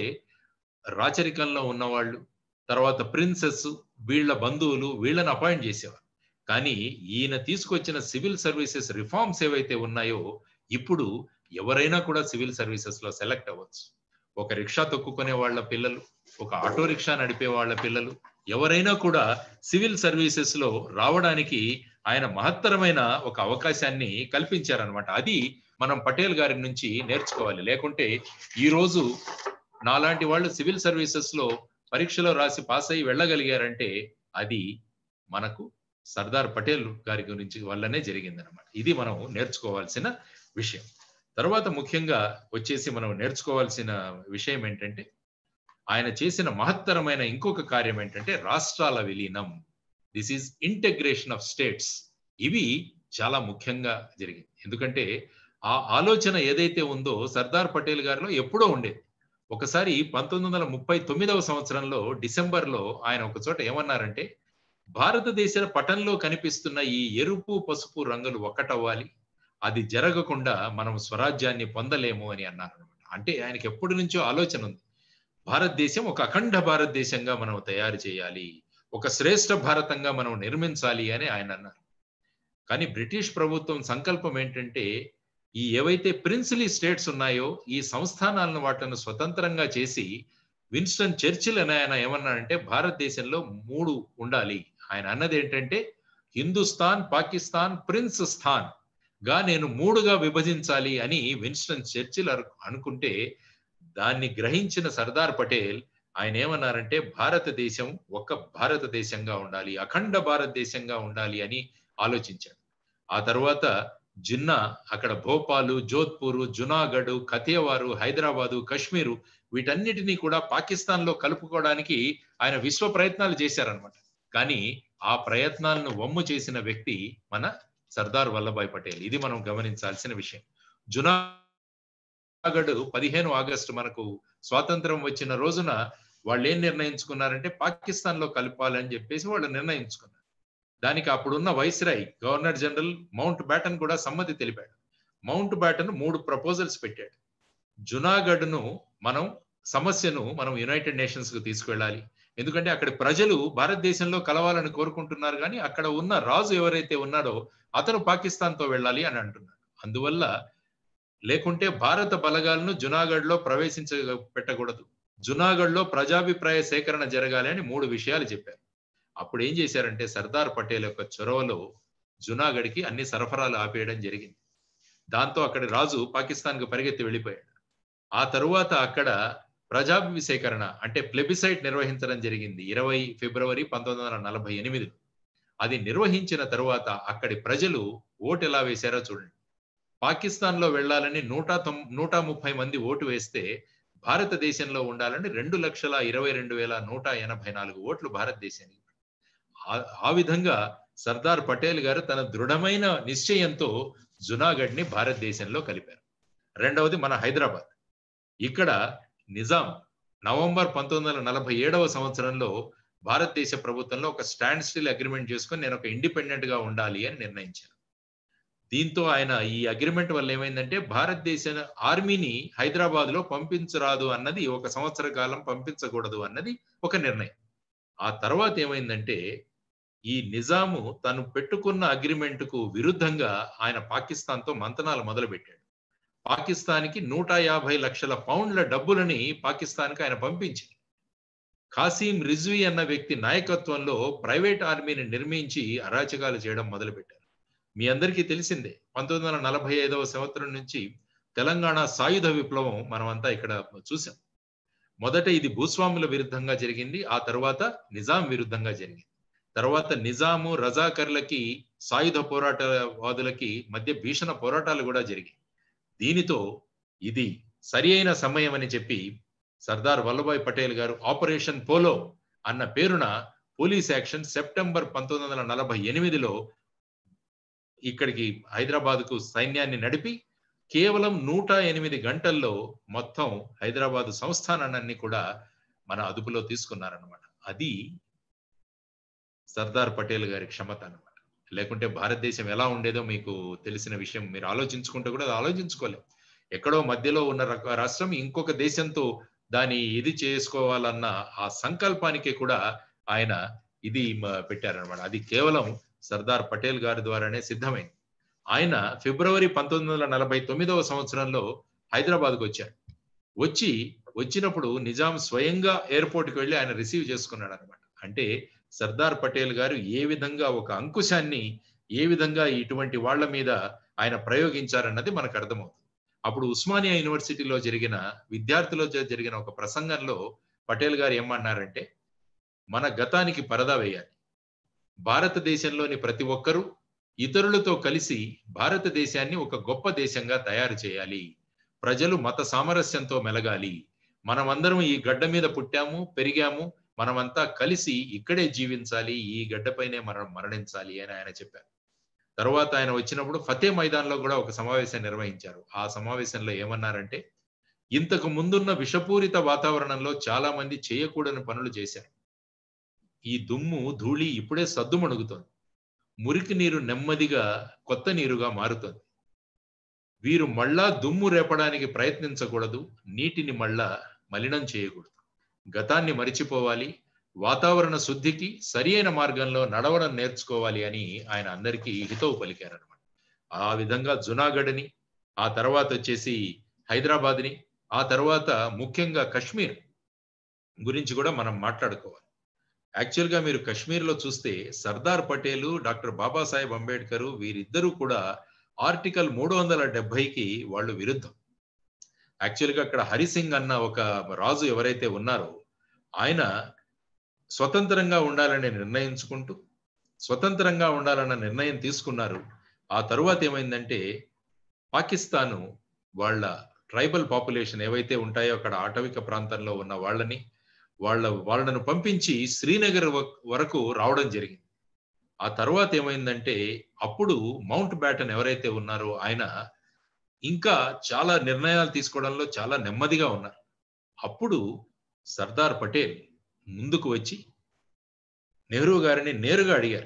రాచరికంలో ఉన్నవాళ్ళు తర్వాత ప్రిన్సెస్ వీళ్ళ బంధువులు వీళ్ళని అపాయింట్ చేసేవారు కానీ ఈయన తీసుకొచ్చిన సివిల్ సర్వీసెస్ రిఫార్మ్స్ ఏవైతే ఉన్నాయో ఇప్పుడు ఎవరైనా కూడా సివిల్ సర్వీసెస్ లో సెలెక్ట్ అవ్వచ్చు ఒక రిక్షా తొక్కుకునే వాళ్ళ పిల్లలు ఒక ఆటో రిక్షా నడిపే వాళ్ళ పిల్లలు ఎవరైనా కూడా సివిల్ సర్వీసెస్ లో రావడానికి ఆయన మహత్తరమైన ఒక అవకాశాన్ని కల్పించారనమాట అది మనం పటేల్ గారి నుంచి నేర్చుకోవాలి లేకుంటే ఈ రోజు నాలాంటి వాళ్ళు సివిల్ సర్వీసెస్ లో పరీక్షలో రాసి పాస్ అయ్యి వెళ్ళగలిగారంటే అది మనకు సర్దార్ పటేల్ గారి గురించి వల్లనే జరిగిందనమాట ఇది మనం నేర్చుకోవాల్సిన విషయం తర్వాత ముఖ్యంగా వచ్చేసి మనం నేర్చుకోవాల్సిన విషయం ఏంటంటే ఆయన చేసిన మహత్తరమైన ఇంకొక కార్యం ఏంటంటే రాష్ట్రాల విలీనం this is integration of states ఇవి చాలా ముఖ్యంగా జరిగింది ఎందుకంటే ఆ ఆలోచన ఏదైతే ఉందో సర్దార్ పటేల్ గారిలో ఎప్పుడో ఉండేది ఒకసారి పంతొమ్మిది వందల ముప్పై తొమ్మిదవ సంవత్సరంలో డిసెంబర్లో ఆయన ఒక చోట ఏమన్నారంటే భారతదేశ పటంలో కనిపిస్తున్న ఈ ఎరుపు పసుపు రంగులు ఒక్కటవ్వాలి అది జరగకుండా మనం స్వరాజ్యాన్ని పొందలేము అని అన్నారు అంటే ఆయనకి ఎప్పటి నుంచో ఆలోచన ఉంది భారతదేశం ఒక అఖండ భారతదేశంగా మనం తయారు చేయాలి ఒక శ్రేష్ఠ భారతంగా మనం నిర్మించాలి అని ఆయన అన్నారు కానీ బ్రిటిష్ ప్రభుత్వం సంకల్పం ఏంటంటే ఈ ఏవైతే ప్రిన్సిలీ స్టేట్స్ ఉన్నాయో ఈ సంస్థానాలను వాటిని స్వతంత్రంగా చేసి విన్స్టన్ చర్చిల్ అని ఆయన ఏమన్నాడంటే భారతదేశంలో మూడు ఉండాలి ఆయన అన్నది ఏంటంటే హిందుస్థాన్ పాకిస్తాన్ ప్రిన్స్ స్థాన్ గా నేను మూడుగా విభజించాలి అని విన్స్టన్ చర్చిల్ అనుకుంటే దాన్ని గ్రహించిన సర్దార్ పటేల్ ఆయన ఏమన్నారంటే భారతదేశం ఒక భారతదేశంగా ఉండాలి అఖండ భారతదేశంగా ఉండాలి అని ఆలోచించాడు ఆ తర్వాత జిన్నా అక్కడ భోపాలు జోధ్పూరు జునాగఢ్ కథియవారు హైదరాబాదు కశ్మీరు వీటన్నిటినీ కూడా పాకిస్తాన్ లో కలుపుకోవడానికి ఆయన విశ్వ ప్రయత్నాలు చేశారనమాట కానీ ఆ ప్రయత్నాలను వమ్ము చేసిన వ్యక్తి మన సర్దార్ వల్లభాయ్ పటేల్ ఇది మనం గమనించాల్సిన విషయం జునాగఢ్ పదిహేను ఆగస్టు మనకు స్వాతంత్రం వచ్చిన రోజున వాళ్ళు ఏం నిర్ణయించుకున్నారంటే పాకిస్తాన్ లో కలపాలని చెప్పేసి వాళ్ళు నిర్ణయించుకున్నారు దానికి అప్పుడున్న viceroy governor general Mountbatten కూడా సమ్మతి తెలిపాడు మౌంట్ బ్యాటన్ మూడు ప్రపోజల్స్ పెట్టాడు జునాగఢ్ ను మనం సమస్యను మనం యునైటెడ్ నేషన్స్ కు తీసుకువెళ్ళాలి ఎందుకంటే అక్కడ ప్రజలు భారతదేశంలో కలవాలని కోరుకుంటున్నారు కానీ అక్కడ ఉన్న రాజు ఎవరైతే ఉన్నాడో అతను పాకిస్తాన్ తో వెళ్ళాలి అని అంటున్నాడు అందువల్ల లేకుంటే భారత బలగాలను జునాగఢ్ లో ప్రవేశించ పెట్టకూడదు జునాగఢ్ లో ప్రజాభిప్రాయ సేకరణ జరగాలి అని మూడు విషయాలు చెప్పారు అప్పుడు ఏం చేశారంటే సర్దార్ పటేల్ యొక్క చొరవలో జునాగఢ్కి అన్ని సరఫరాలు ఆపేయడం జరిగింది దాంతో అక్కడి రాజు పాకిస్తాన్ కు పరిగెత్తి వెళ్ళిపోయాడు ఆ తరువాత అక్కడ ప్రజాభి సేకరణ అంటే ప్లెబిసైట్ నిర్వహించడం జరిగింది ఇరవై ఫిబ్రవరి పంతొమ్మిది వందల నలభై ఎనిమిదిలో అది నిర్వహించిన తరువాత అక్కడి ప్రజలు ఓటు ఎలా వేశారో చూడండి పాకిస్తాన్ లో వెళ్ళాలని నూట తొమ్ నూట ముప్పై మంది ఓటు వేస్తే భారతదేశంలో ఉండాలని రెండు లక్షల ఇరవై రెండు వేల నూట ఎనభై నాలుగు ఓట్లు భారతదేశానికి ఆ విధంగా సర్దార్ పటేల్ గారు తన దృఢమైన నిశ్చయంతో జునాగఢ్ ని భారతదేశంలో కలిపారు రెండవది మన హైదరాబాద్ ఇక్కడ నిజాం నవంబర్ పంతొమ్మిది వందల నలభై ఏడవ సంవత్సరంలో భారతదేశ ప్రభుత్వంలో ఒక స్టాండ్ స్టిల్ అగ్రిమెంట్ చేసుకొని నేను ఒక ఇండిపెండెంట్ గా ఉండాలి అని నిర్ణయించాను దీంతో ఆయన ఈ అగ్రిమెంట్ వల్ల ఏమైందంటే భారతదేశ ఆర్మీని హైదరాబాద్ లో పంపించరాదు అన్నది ఒక సంవత్సర కాలం పంపించకూడదు అన్నది ఒక నిర్ణయం ఆ తర్వాత ఏమైందంటే ఈ నిజాము తను పెట్టుకున్న అగ్రిమెంట్ కు విరుద్ధంగా ఆయన పాకిస్తాన్ తో మంతనాలు మొదలుపెట్టాడు పాకిస్తాన్కి నూట యాభై లక్షల పౌండ్ల డబ్బులని పాకిస్తాన్కి ఆయన పంపించారు ఖాసీం రిజ్వీ అన్న వ్యక్తి నాయకత్వంలో ప్రైవేట్ ఆర్మీని నిర్మించి అరాచకాలు చేయడం మొదలుపెట్టారు మీ అందరికీ తెలిసిందే పంతొమ్మిది వందల నలభై ఐదవ సంవత్సరం నుంచి తెలంగాణ సాయుధ విప్లవం మనమంతా ఇక్కడ చూసాం మొదట ఇది భూస్వాముల విరుద్ధంగా జరిగింది ఆ తర్వాత నిజాం విరుద్ధంగా జరిగింది తర్వాత నిజాము రజాకర్లకి సాయుధ పోరాటవాదులకి మధ్య భీషణ పోరాటాలు కూడా జరిగాయి దీనితో ఇది సరి అయిన సమయం అని చెప్పి సర్దార్ వల్లభాయ్ పటేల్ గారు ఆపరేషన్ పోలో అన్న పేరున పోలీస్ యాక్షన్ సెప్టెంబర్ పంతొమ్మిది వందల నలభై ఎనిమిదిలో ఇక్కడికి హైదరాబాద్ కు సైన్యాన్ని నడిపి కేవలం నూట ఎనిమిది గంటల్లో మొత్తం హైదరాబాద్ సంస్థానాన్ని కూడా మన అదుపులో తీసుకున్నారనమాట అది సర్దార్ పటేల్ గారి క్షమత అనమాట లేకుంటే భారతదేశం ఎలా ఉండేదో మీకు తెలిసిన విషయం మీరు ఆలోచించుకుంటే కూడా అది ఆలోచించుకోలేం ఎక్కడో మధ్యలో ఉన్న రాష్ట్రం ఇంకొక దేశంతో దాని ఇది చేసుకోవాలన్న ఆ సంకల్పానికి కూడా ఆయన ఇది పెట్టారనమాట అది కేవలం సర్దార్ పటేల్ గారి ద్వారానే సిద్ధమైంది ఆయన ఫిబ్రవరి పంతొమ్మిది వందల నలభై తొమ్మిదవ సంవత్సరంలో హైదరాబాద్కు వచ్చారు వచ్చి వచ్చినప్పుడు నిజాం స్వయంగా ఎయిర్పోర్ట్కి వెళ్ళి ఆయన రిసీవ్ చేసుకున్నాడు అనమాట అంటే సర్దార్ పటేల్ గారు ఏ విధంగా ఒక అంకుశాన్ని ఏ విధంగా ఇటువంటి వాళ్ళ మీద ఆయన ప్రయోగించారన్నది మనకు అర్థమవుతుంది అప్పుడు ఉస్మానియా యూనివర్సిటీలో జరిగిన విద్యార్థుల జరిగిన ఒక ప్రసంగంలో పటేల్ గారు ఏమన్నారంటే మన గతానికి పరదా వేయాలి భారతదేశంలోని ప్రతి ఒక్కరూ ఇతరులతో కలిసి భారతదేశాన్ని ఒక గొప్ప దేశంగా తయారు చేయాలి ప్రజలు మత సామరస్యంతో మెలగాలి మనమందరం ఈ గడ్డ మీద పుట్టాము పెరిగాము మనమంతా కలిసి ఇక్కడే జీవించాలి ఈ గడ్డపైనే మనం మరణించాలి అని ఆయన చెప్పారు తర్వాత ఆయన వచ్చినప్పుడు ఫతే మైదాన్లో కూడా ఒక సమావేశం నిర్వహించారు ఆ సమావేశంలో ఏమన్నారంటే ఇంతకు ముందున్న విషపూరిత వాతావరణంలో చాలా మంది చేయకూడని పనులు చేశారు ఈ దుమ్ము ధూళి ఇప్పుడే సద్దుమణుగుతోంది మురికి నీరు నెమ్మదిగా కొత్త నీరుగా మారుతుంది వీరు మళ్ళా దుమ్ము రేపడానికి ప్రయత్నించకూడదు నీటిని మళ్ళా మలినం చేయకూడదు గతాన్ని మరిచిపోవాలి వాతావరణ శుద్ధికి సరి అయిన మార్గంలో నడవడం నేర్చుకోవాలి అని ఆయన అందరికీ హితవు పలికారనమాట ఆ విధంగా జునాగఢ్ని ఆ తర్వాత వచ్చేసి హైదరాబాద్ని ఆ తర్వాత ముఖ్యంగా కశ్మీర్ గురించి కూడా మనం మాట్లాడుకోవాలి యాక్చువల్గా మీరు కశ్మీర్లో చూస్తే సర్దార్ పటేలు డాక్టర్ బాబాసాహెబ్ అంబేద్కర్ వీరిద్దరూ కూడా ఆర్టికల్ మూడు వందల డెబ్బైకి వాళ్ళు విరుద్ధం యాక్చువల్గా అక్కడ హరిసింగ్ అన్న ఒక రాజు ఎవరైతే ఉన్నారో ఆయన స్వతంత్రంగా ఉండాలని నిర్ణయించుకుంటూ స్వతంత్రంగా ఉండాలన్న నిర్ణయం తీసుకున్నారు ఆ తరువాత ఏమైందంటే పాకిస్తాను వాళ్ళ ట్రైబల్ పాపులేషన్ ఏవైతే ఉంటాయో అక్కడ ఆటవిక ప్రాంతంలో ఉన్న వాళ్ళని వాళ్ళ వాళ్ళను పంపించి శ్రీనగర్ వరకు రావడం జరిగింది ఆ తర్వాత ఏమైందంటే అప్పుడు మౌంట్ బ్యాటన్ ఎవరైతే ఉన్నారో ఆయన ఇంకా చాలా నిర్ణయాలు తీసుకోవడంలో చాలా నెమ్మదిగా ఉన్నారు అప్పుడు సర్దార్ పటేల్ ముందుకు వచ్చి నెహ్రూ గారిని నేరుగా అడిగారు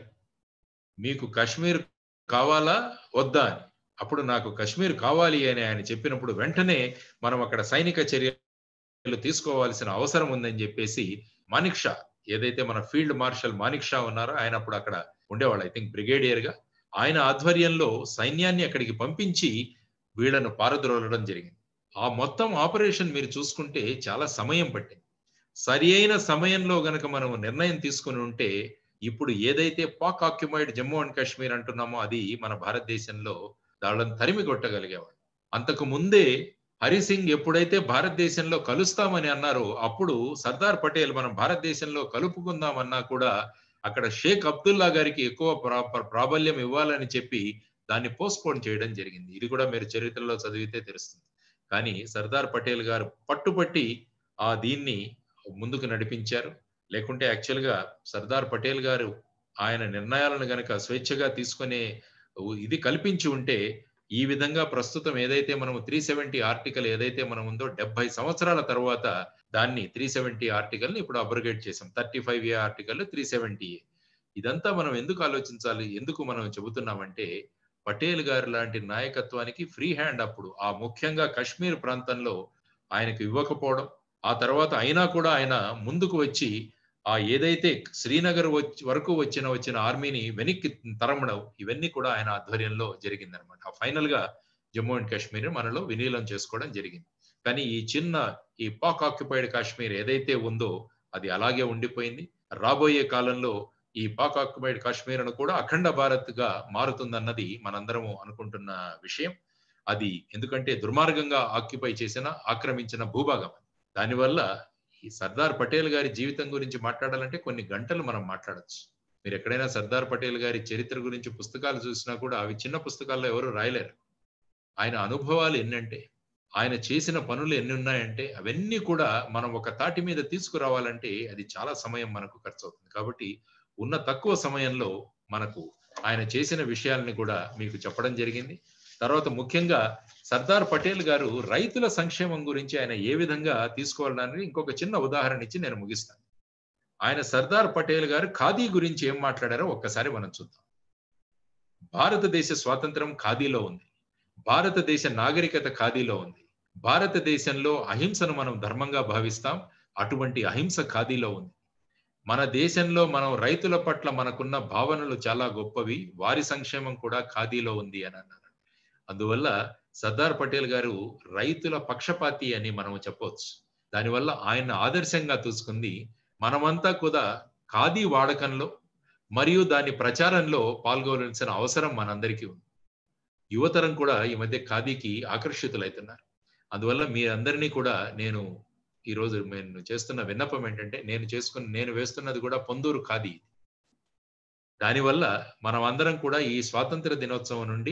మీకు కాశ్మీర్ కావాలా వద్దా అని అప్పుడు నాకు కాశ్మీర్ కావాలి అని ఆయన చెప్పినప్పుడు వెంటనే మనం అక్కడ సైనిక చర్యలు తీసుకోవాల్సిన అవసరం ఉందని చెప్పేసి మానిక్ షా ఏదైతే మన ఫీల్డ్ మార్షల్ మానిక్ షా ఉన్నారో ఆయన అప్పుడు అక్కడ ఉండేవాళ్ళు ఐ థింక్ బ్రిగేడియర్ గా ఆయన ఆధ్వర్యంలో సైన్యాన్ని అక్కడికి పంపించి వీళ్లను పారద్రోలడం జరిగింది ఆ మొత్తం ఆపరేషన్ మీరు చూసుకుంటే చాలా సమయం పట్టింది సరి అయిన సమయంలో గనక మనం నిర్ణయం తీసుకుని ఉంటే ఇప్పుడు ఏదైతే పాక్ ఆక్యుపైడ్ జమ్మూ అండ్ కాశ్మీర్ అంటున్నామో అది మన భారతదేశంలో దాళ్ళని తరిమి కొట్టగలిగేవాడు అంతకు ముందే హరిసింగ్ ఎప్పుడైతే భారతదేశంలో కలుస్తామని అన్నారో అప్పుడు సర్దార్ పటేల్ మనం భారతదేశంలో కలుపుకుందామన్నా కూడా అక్కడ షేక్ అబ్దుల్లా గారికి ఎక్కువ ప్రాబల్యం ఇవ్వాలని చెప్పి దాన్ని పోస్ట్పోన్ చేయడం జరిగింది ఇది కూడా మీరు చరిత్రలో చదివితే తెలుస్తుంది కానీ సర్దార్ పటేల్ గారు పట్టుబట్టి ఆ దీన్ని ముందుకు నడిపించారు లేకుంటే యాక్చువల్ గా సర్దార్ పటేల్ గారు ఆయన నిర్ణయాలను గనక స్వేచ్ఛగా తీసుకునే ఇది కల్పించి ఉంటే ఈ విధంగా ప్రస్తుతం ఏదైతే మనం త్రీ సెవెంటీ ఆర్టికల్ ఏదైతే మనం ఉందో డెబ్బై సంవత్సరాల తర్వాత దాన్ని త్రీ సెవెంటీ ఆర్టికల్ ని ఇప్పుడు అబ్రగేట్ చేసాం thirty five A article three seventy A ఇదంతా మనం ఎందుకు ఆలోచించాలి ఎందుకు మనం చెబుతున్నామంటే పటేల్ గారు లాంటి నాయకత్వానికి ఫ్రీ హ్యాండ్ అప్పుడు ఆ ముఖ్యంగా కాశ్మీర్ ప్రాంతంలో ఆయనకు ఇవ్వకపోవడం ఆ తర్వాత అయినా కూడా ఆయన ముందుకు వచ్చి ఆ ఏదైతే శ్రీనగర్ వచ్చి వరకు వచ్చిన వచ్చిన ఆర్మీని వెనక్కి తరమడం ఇవన్నీ కూడా ఆయన ఆధ్వర్యంలో జరిగిందనమాట ఫైనల్ గా జమ్మూ అండ్ కాశ్మీర్ మనలో విలీనం చేసుకోవడం జరిగింది కానీ ఈ చిన్న ఈ పాక్ ఆక్యుపైడ్ కాశ్మీర్ ఏదైతే ఉందో అది అలాగే ఉండిపోయింది రాబోయే కాలంలో ఈ పాక్ ఆక్యుపైడ్ కాశ్మీర్ ను కూడా అఖండ భారత్ గా మారుతుందన్నది మనందరము అనుకుంటున్న విషయం అది ఎందుకంటే దుర్మార్గంగా ఆక్యుపై చేసిన ఆక్రమించిన భూభాగం దానివల్ల ఈ సర్దార్ పటేల్ గారి జీవితం గురించి మాట్లాడాలంటే కొన్ని గంటలు మనం మాట్లాడచ్చు మీరు ఎక్కడైనా సర్దార్ పటేల్ గారి చరిత్ర గురించి పుస్తకాలు చూసినా కూడా అవి చిన్న పుస్తకాల్లో ఎవరు రాయలేరు ఆయన అనుభవాలు ఎన్నంటే ఆయన చేసిన పనులు ఎన్ని ఉన్నాయంటే అవన్నీ కూడా మనం ఒక తాటి మీద తీసుకురావాలంటే అది చాలా సమయం మనకు ఖర్చు అవుతుంది కాబట్టి ఉన్న తక్కువ సమయంలో మనకు ఆయన చేసిన విషయాలని కూడా మీకు చెప్పడం జరిగింది తర్వాత ముఖ్యంగా సర్దార్ పటేల్ గారు రైతుల సంక్షేమం గురించి ఆయన ఏ విధంగా తీసుకోవాలని ఇంకొక చిన్న ఉదాహరణ ఇచ్చి నేను ముగిస్తాను ఆయన సర్దార్ పటేల్ గారు ఖాదీ గురించి ఏం మాట్లాడారో ఒక్కసారి మనం చూద్దాం భారతదేశ స్వాతంత్రం ఖాదీలో ఉంది భారతదేశ నాగరికత ఖాదీలో ఉంది భారతదేశంలో అహింసను మనం ధర్మంగా భావిస్తాం అటువంటి అహింస ఖాదీలో ఉంది మన దేశంలో మనం రైతుల పట్ల మనకున్న భావనలు చాలా గొప్పవి వారి సంక్షేమం కూడా ఖాదీలో ఉంది అని అన్నారు అందువల్ల సర్దార్ పటేల్ గారు రైతుల పక్షపాతి అని మనం చెప్పవచ్చు దానివల్ల ఆయన ఆదర్శంగా చూసుకుంది మనమంతా కూడా ఖాదీ వాడకంలో మరియు దాని ప్రచారంలో పాల్గొనాల్సిన అవసరం మనందరికీ ఉంది యువతరం కూడా ఈ మధ్య ఖాదీకి ఆకర్షితులవుతున్నారు అందువల్ల మీ అందరినీ కూడా నేను ఈరోజు నేను చేస్తున్న విన్నపం ఏంటంటే నేను చేసుకుని నేను వేస్తున్నది కూడా పొందూరు ఖాదీ దానివల్ల మనం అందరం కూడా ఈ స్వాతంత్ర దినోత్సవం నుండి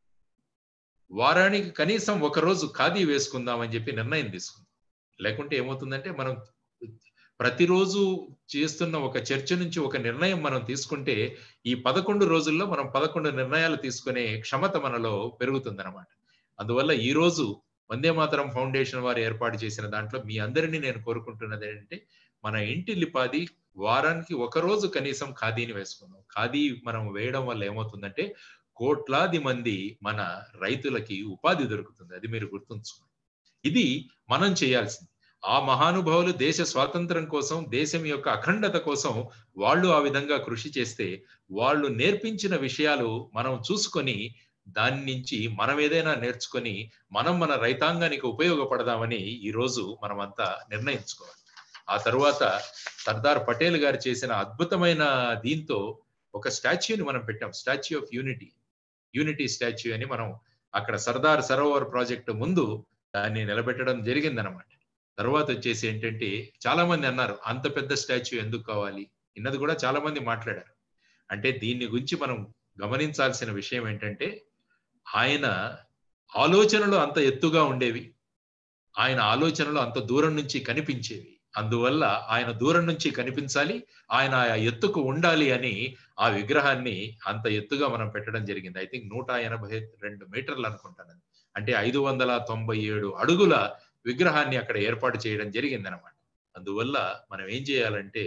వారానికి కనీసం ఒక రోజు ఖాదీ వేసుకుందామని చెప్పి నిర్ణయం తీసుకుందాం లేకుంటే ఏమవుతుందంటే మనం ప్రతిరోజు చేస్తున్న ఒక చర్చ నుంచి ఒక నిర్ణయం మనం తీసుకుంటే ఈ పదకొండు రోజుల్లో మనం పదకొండు నిర్ణయాలు తీసుకునే క్షమత మనలో పెరుగుతుందన్నమాట అందువల్ల ఈ రోజు వందే మాతరం ఫౌండేషన్ వారు ఏర్పాటు చేసిన దాంట్లో మీ అందరినీ నేను కోరుకుంటున్నది ఏంటంటే మన ఇంటి లిపాది వారానికి ఒక రోజు కనీసం ఖాదీని వేసుకుందాం ఖాదీ మనం వేయడం వల్ల ఏమవుతుందంటే కోట్లాది మంది మన రైతులకి ఉపాధి దొరుకుతుంది అది మీరు గుర్తుంచుకోండి ఇది మనం చేయాల్సింది ఆ మహానుభావులు దేశ స్వాతంత్రం కోసం దేశం యొక్క అఖండత కోసం వాళ్ళు ఆ విధంగా కృషి చేస్తే వాళ్ళు నేర్పించిన విషయాలు మనం చూసుకొని దాని నుంచి మనం ఏదైనా నేర్చుకొని మనం మన రైతాంగానికి ఉపయోగపడదామని ఈ రోజు మనమంతా నిర్ణయించుకోవాలి ఆ తరువాత సర్దార్ పటేల్ గారు చేసిన అద్భుతమైన దీంతో ఒక స్టాచ్యూని మనం పెట్టాం statue of unity unity statue అని మనం అక్కడ సర్దార్ సరోవర్ ప్రాజెక్టు ముందు దాన్ని నిలబెట్టడం జరిగిందనమాట తర్వాత వచ్చేసి ఏంటంటే చాలా మంది అన్నారు అంత పెద్ద స్టాచ్యూ ఎందుకు కావాలి ఇన్నది కూడా చాలా మంది మాట్లాడారు అంటే దీన్ని గురించి మనం గమనించాల్సిన విషయం ఏంటంటే ఆయన ఆలోచనలు అంత ఎత్తుగా ఉండేవి ఆయన ఆలోచనలు అంత దూరం నుంచి కనిపించేవి అందువల్ల ఆయన దూరం నుంచి కనిపించాలి ఆయన ఆ ఎత్తుకు ఉండాలి అని ఆ విగ్రహాన్ని అంత ఎత్తుగా మనం పెట్టడం జరిగింది ఐ థింక్ నూట ఎనభై రెండు మీటర్లు అనుకుంటాను అంటే ఐదు వందల తొంభై ఏడు అడుగుల విగ్రహాన్ని అక్కడ ఏర్పాటు చేయడం జరిగింది అనమాట అందువల్ల మనం ఏం చేయాలంటే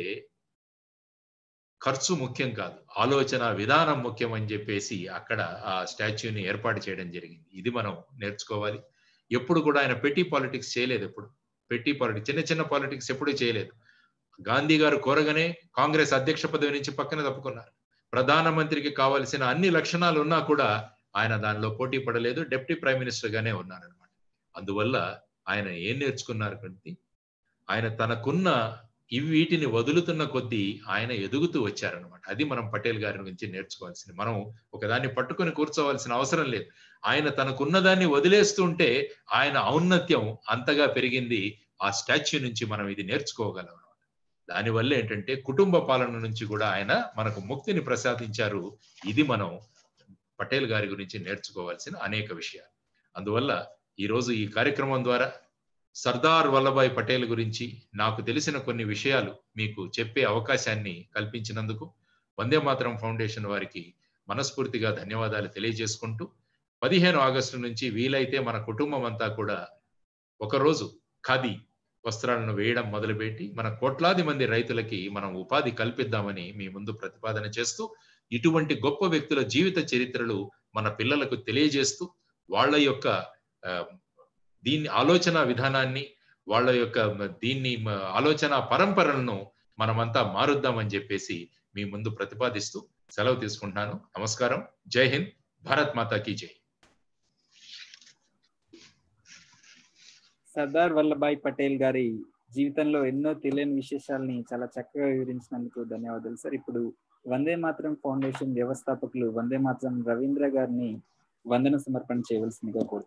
ఖర్చు ముఖ్యం కాదు ఆలోచన విధానం ముఖ్యం అని చెప్పేసి అక్కడ ఆ స్టాచ్యూని ఏర్పాటు చేయడం జరిగింది ఇది మనం నేర్చుకోవాలి ఎప్పుడు కూడా ఆయన పెట్టి పాలిటిక్స్ చేయలేదు ఎప్పుడు పెట్టి పాలిటిక్స్ చిన్న చిన్న పాలిటిక్స్ ఎప్పుడూ చేయలేదు గాంధీ గారు కోరగానే కాంగ్రెస్ అధ్యక్ష పదవి నుంచి పక్కన తప్పుకున్నారు ప్రధానమంత్రికి కావలసిన అన్ని లక్షణాలు ఉన్నా కూడా ఆయన దానిలో పోటీ పడలేదు డిప్యూటీ ప్రైమ్ మినిస్టర్ గానే ఉన్నారనమాట అందువల్ల ఆయన ఏం నేర్చుకున్నారు కంటే ఆయన తనకున్న ఇవి వీటిని వదులుతున్న కొద్దీ ఆయన ఎదుగుతూ వచ్చారనమాట అది మనం పటేల్ గారి నుంచి నేర్చుకోవాల్సింది మనం ఒకదాన్ని పట్టుకొని కూర్చోవలసిన అవసరం లేదు ఆయన తనకున్న దాన్ని వదిలేస్తుంటే ఆయన ఔన్నత్యం అంతగా పెరిగింది ఆ స్టాచ్యూ నుంచి మనం ఇది నేర్చుకోగలం దానివల్ల ఏంటంటే కుటుంబ పాలన నుంచి కూడా ఆయన మనకు ముక్తిని ప్రసాదించారు ఇది మనం పటేల్ గారి గురించి నేర్చుకోవాల్సిన అనేక విషయాలు అందువల్ల ఈరోజు ఈ కార్యక్రమం ద్వారా సర్దార్ వల్లభాయ్ పటేల్ గురించి నాకు తెలిసిన కొన్ని విషయాలు మీకు చెప్పే అవకాశాన్ని కల్పించినందుకు వందే మాతరం ఫౌండేషన్ వారికి మనస్ఫూర్తిగా ధన్యవాదాలు తెలియజేసుకుంటూ పదిహేను ఆగస్టు నుంచి వీలైతే మన కుటుంబం అంతా కూడా ఒకరోజు ఖాదీ వస్త్రాలను వేయడం మొదలుపెట్టి మన కోట్లాది మంది రైతులకి మనం ఉపాధి కల్పిద్దామని మీ ముందు ప్రతిపాదన చేస్తూ ఇటువంటి గొప్ప వ్యక్తుల జీవిత చరిత్రలు మన పిల్లలకు తెలియజేస్తూ వాళ్ళ యొక్క దీన్ని ఆలోచన విధానాన్ని వాళ్ళ యొక్క దీన్ని ఆలోచన పరంపరలను మనమంతా మారుద్దామని చెప్పేసి మీ ముందు ప్రతిపాదిస్తూ సెలవు తీసుకుంటున్నాను నమస్కారం జై హింద్ భారత్ మాతాకి జై సర్దార్ వల్లభాయ్ పటేల్ గారి జీవితంలో ఎన్నో తెలియని విశేషాలని చాలా చక్కగా వివరించినందుకు ధన్యవాదాలు సార్ ఇప్పుడు వందే మాత్రం ఫౌండేషన్ వ్యవస్థాపకులు వందే మాత్రం రవీంద్ర గారిని వందన సమర్పణ చేయవలసిందిగా కోరు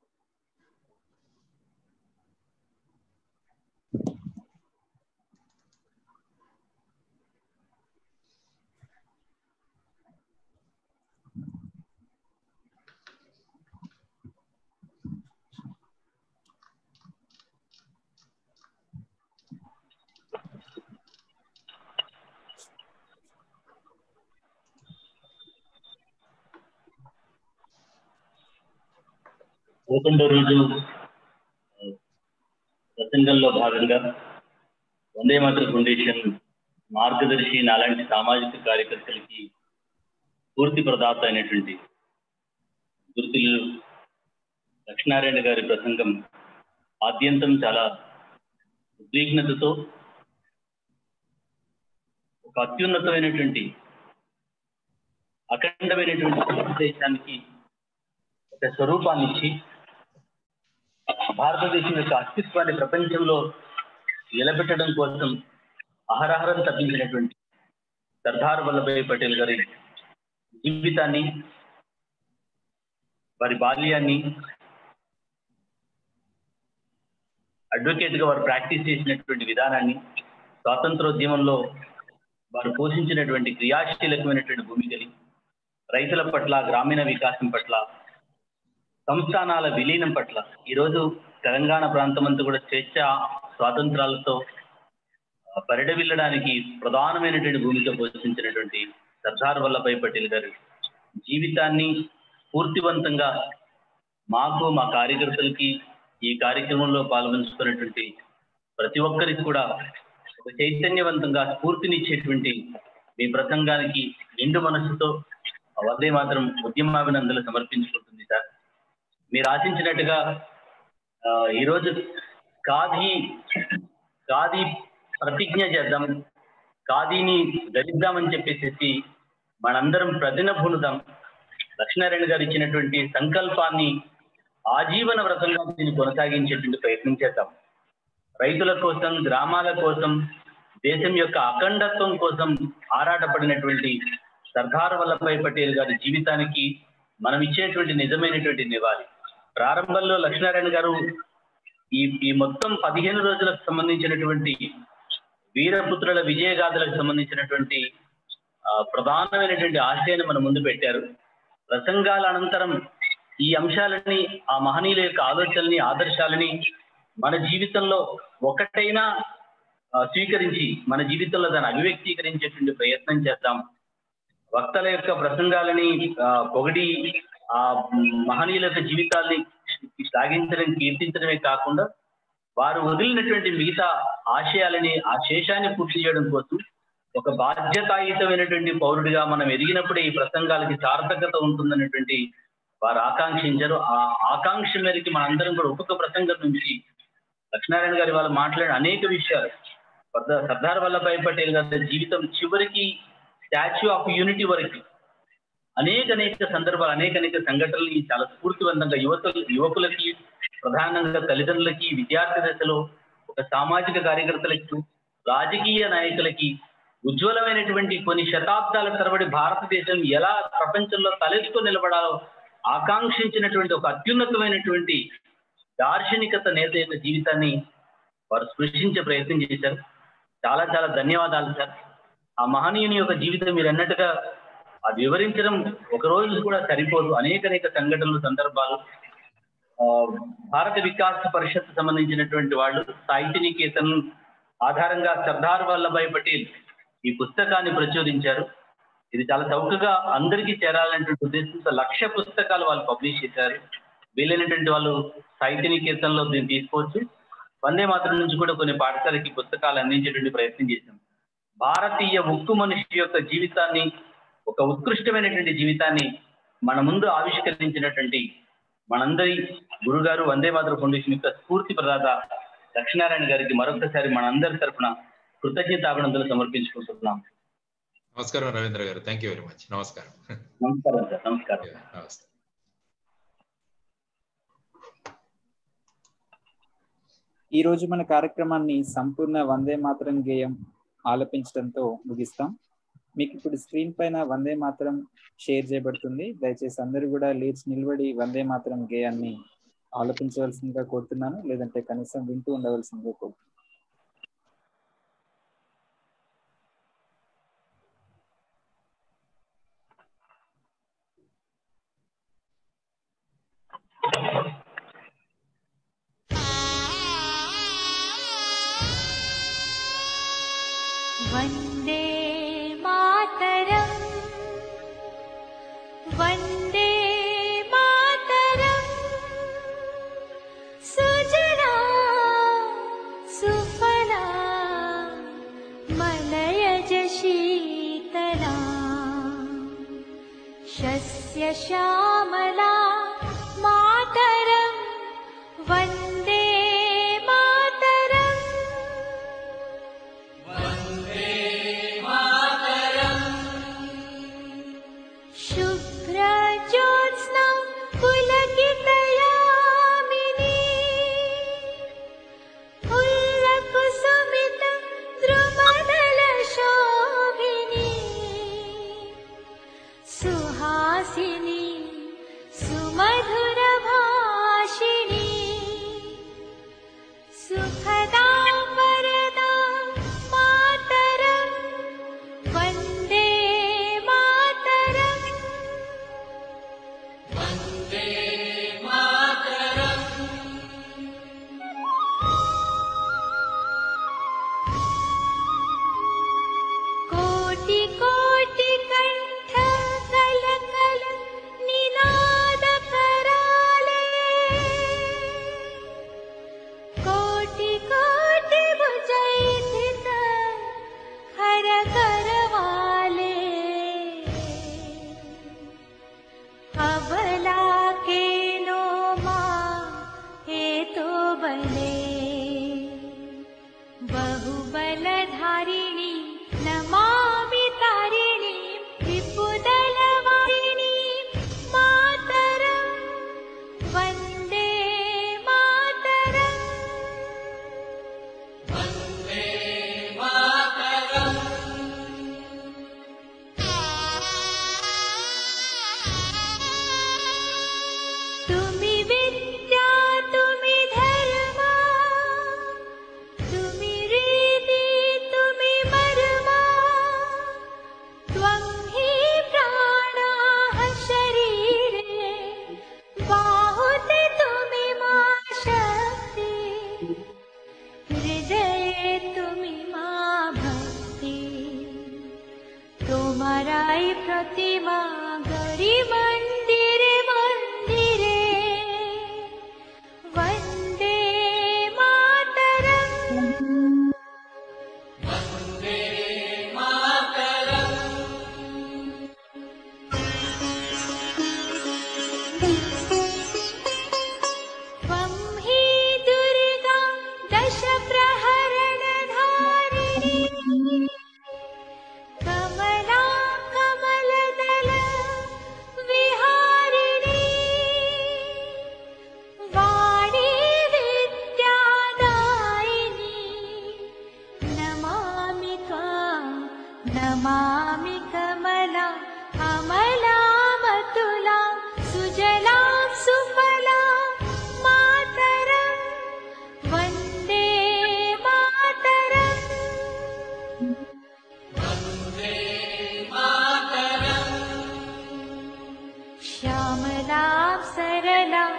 పదకొండో రోజు ప్రసంగంలో భాగంగా వందే మాతర ఫౌండేషన్ మార్గదర్శి నాలాంటి సామాజిక కార్యకర్తలకి పూర్తి ప్రదాత అయినటువంటి గుర్తులు లక్ష్మీనారాయణ గారి ప్రసంగం ఆద్యంతం చాలా ఉద్విగ్నతతో ఒక అత్యున్నతమైనటువంటి అఖండమైనటువంటి భారతదేశానికి ఒక స్వరూపాన్ని ఇచ్చి భారతదేశం యొక్క అస్తిత్వాన్ని ప్రపంచంలో నిలబెట్టడం కోసం అహరహరం తప్పించినటువంటి సర్దార్ వల్లభాయ్ పటేల్ గారి జీవితాన్ని వారి బాల్యాన్ని అడ్వకేట్ గా వారు ప్రాక్టీస్ చేసినటువంటి విధానాన్ని స్వాతంత్రోద్యమంలో వారు పోషించినటువంటి క్రియాశీలకమైనటువంటి భూమికని రైతుల పట్ల గ్రామీణ వికాసం పట్ల సంస్థానాల విలీనం పట్ల ఈరోజు తెలంగాణ ప్రాంతం అంతా కూడా స్వేచ్ఛ స్వాతంత్రాలతో పరిడవిల్లడానికి ప్రధానమైనటువంటి భూమిక పోషించినటువంటి సర్దార్ వల్లభాయ్ పటేల్ గారు జీవితాన్ని పూర్తివంతంగా మాకు మా కార్యకర్తలకి ఈ కార్యక్రమంలో పాల్గొంచుకున్నటువంటి ప్రతి ఒక్కరికి కూడా ఒక చైతన్యవంతంగా స్ఫూర్తినిచ్చేటువంటి మీ ప్రసంగానికి నిండు మనస్సుతో వందే మాత్రం ఉద్యమాభినందనలు సమర్పించుకుంటుంది సార్ మీరు ఆశించినట్టుగా ఈరోజు ఖాదీ ఖాదీ ప్రతిజ్ఞ చేద్దాం ఖాదీని ధరిద్దామని చెప్పేసి మనందరం ప్రతిన పొందుదాం లక్ష్మీనారాయణ గారు ఇచ్చినటువంటి సంకల్పాన్ని ఆజీవన వ్రతంగా దీన్ని కొనసాగించేటువంటి ప్రయత్నం చేద్దాం రైతుల కోసం గ్రామాల కోసం దేశం యొక్క అఖండత్వం కోసం ఆరాటపడినటువంటి సర్దార్ వల్లభాయ్ పటేల్ గారి జీవితానికి మనం ఇచ్చేటువంటి నిజమైనటువంటి నివాళి ప్రారంభంలో లక్ష్మీనారాయణ గారు ఈ ఈ మొత్తం పదిహేను రోజులకు సంబంధించినటువంటి వీరపుత్రుల విజయగాథలకు సంబంధించినటువంటి ఆ, ప్రధానమైనటువంటి ఆశయాన్ని మన ముందు పెట్టారు ప్రసంగాల అనంతరం ఈ అంశాలని ఆ మహనీయుల యొక్క ఆలోచనల్ని ఆదర్శాలని మన జీవితంలో ఒకటైనా ఆ, స్వీకరించి మన జీవితంలో దాన్ని అభివ్యక్తీకరించేటువంటి ప్రయత్నం చేద్దాం వక్తల యొక్క ప్రసంగాలని ఆ, పొగిడి ఆ మహనీయుల యొక్క జీవితాల్ని సాగించడం కీర్తించడమే కాకుండా వారు వదిలినటువంటి మిగతా ఆశయాలని ఆ శేషాన్ని పూర్తి చేయడం కోసం ఒక బాధ్యతాయుతమైనటువంటి పౌరుడిగా మనం ఎదిగినప్పుడే ఈ ప్రసంగాలకి సార్థకత ఉంటుందనేటువంటి వారు ఆకాంక్షించారు ఆ ఆకాంక్ష మేరకు మనందరం కూడా ఒక్కొక్క ప్రసంగం నుంచి లక్ష్మీనారాయణ గారి వాళ్ళు మాట్లాడిన అనేక విషయాలు సర్దార్ సర్దార్ వల్లభాయ్ పటేల్ గారి జీవితం చివరికి స్టాచ్యూ ఆఫ్ యూనిటీ వరకు అనేక అనేక సందర్భాలు అనేక అనేక సంఘటనలు చాలా స్ఫూర్తివంతంగా యువతలు యువకులకి ప్రధానంగా తల్లిదండ్రులకి విద్యార్థి దశలో ఒక సామాజిక కార్యకర్తలకి రాజకీయ నాయకులకి ఉజ్వలమైనటువంటి కొన్ని శతాబ్దాల తరబడి భారతదేశం ఎలా ప్రపంచంలో తలెత్తుకు నిలబడాలో ఆకాంక్షించినటువంటి ఒక అత్యున్నతమైనటువంటి దార్శనికత నేత యొక్క జీవితాన్ని వారు స్పృశించే ప్రయత్నం చేశారు చాలా చాలా ధన్యవాదాలు సార్ ఆ మహనీయుని యొక్క జీవితం మీరు అన్నట్టుగా అది వివరించడం ఒక రోజు కూడా సరిపోదు అనేక అనేక సంఘటనలు సందర్భాలు ఆ, భారత వికాస్ పరిషత్ సంబంధించినటువంటి వాళ్ళు సాహిత్య నికేతన్ ఆధారంగా సర్దార్ వల్లభాయ్ పటేల్ ఈ పుస్తకాన్ని ప్రచురించారు ఇది చాలా చౌకగా అందరికీ చేరాలనేటువంటి ఉద్దేశంతో లక్ష పుస్తకాలు వాళ్ళు పబ్లిష్ చేశారు వీలైనటువంటి వాళ్ళు సాహిత్య నికేతన్లో దీన్ని తీసుకోవచ్చు వందే మాత్రం నుంచి కూడా కొన్ని పాఠశాలకి పుస్తకాలు అందించేటువంటి ప్రయత్నం చేశాం భారతీయ ఉక్కు మనిషి యొక్క జీవితాన్ని ఒక ఉత్కృష్టమైనటువంటి జీవితాన్ని మన ముందు ఆవిష్కరించినటువంటి మనందరి గురుగారు వందే మాతర ఫౌండేషన్ యొక్క స్ఫూర్తి ప్రదాత లక్ష్మీనారాయణ గారికి మరొకసారి మనందరి తరఫున కృతజ్ఞతాభినందనలు సమర్పించుకుంటున్నాం నమస్కారం రవీంద్ర గారు థ్యాంక్ యూ వెరీ మచ్ నమస్కారం నమస్కారం సార్ నమస్కారం నమస్తే ఈ రోజు మన కార్యక్రమాన్ని సంపూర్ణ వందే మాతరం గేయం ఆలపించడంతో ముగిస్తాం మీకు ఇప్పుడు స్క్రీన్ పైన వందే మాతరం షేర్ చేయబడుతుంది దయచేసి అందరూ కూడా లేచి నిలబడి వందే మాతరం గేయాన్ని ఆలపించవలసిందిగా కోరుతున్నాను లేదంటే కనీసం వింటూ ఉండవలసిందిగా కోరుతున్నాను वन्दे मातरम् वन्दे मातरम् सुजला सु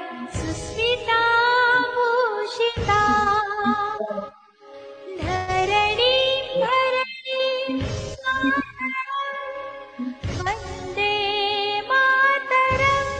सुस्मिता भूषिता धरणी भरणी वन्दे मातरम्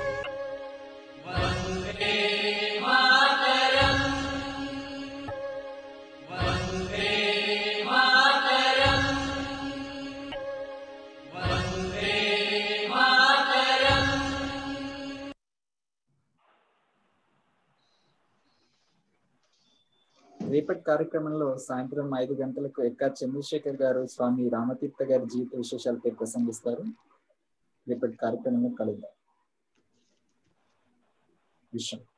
రేపటి కార్యక్రమంలో సాయంత్రం ఐదు గంటలకు ఎక్కా చంద్రశేఖర్ గారు స్వామి రామతీర్థ గారి జీవిత విశేషాలపై ప్రసంగిస్తారు రేపటి కార్యక్రమంలో కలుద్దాం విషయం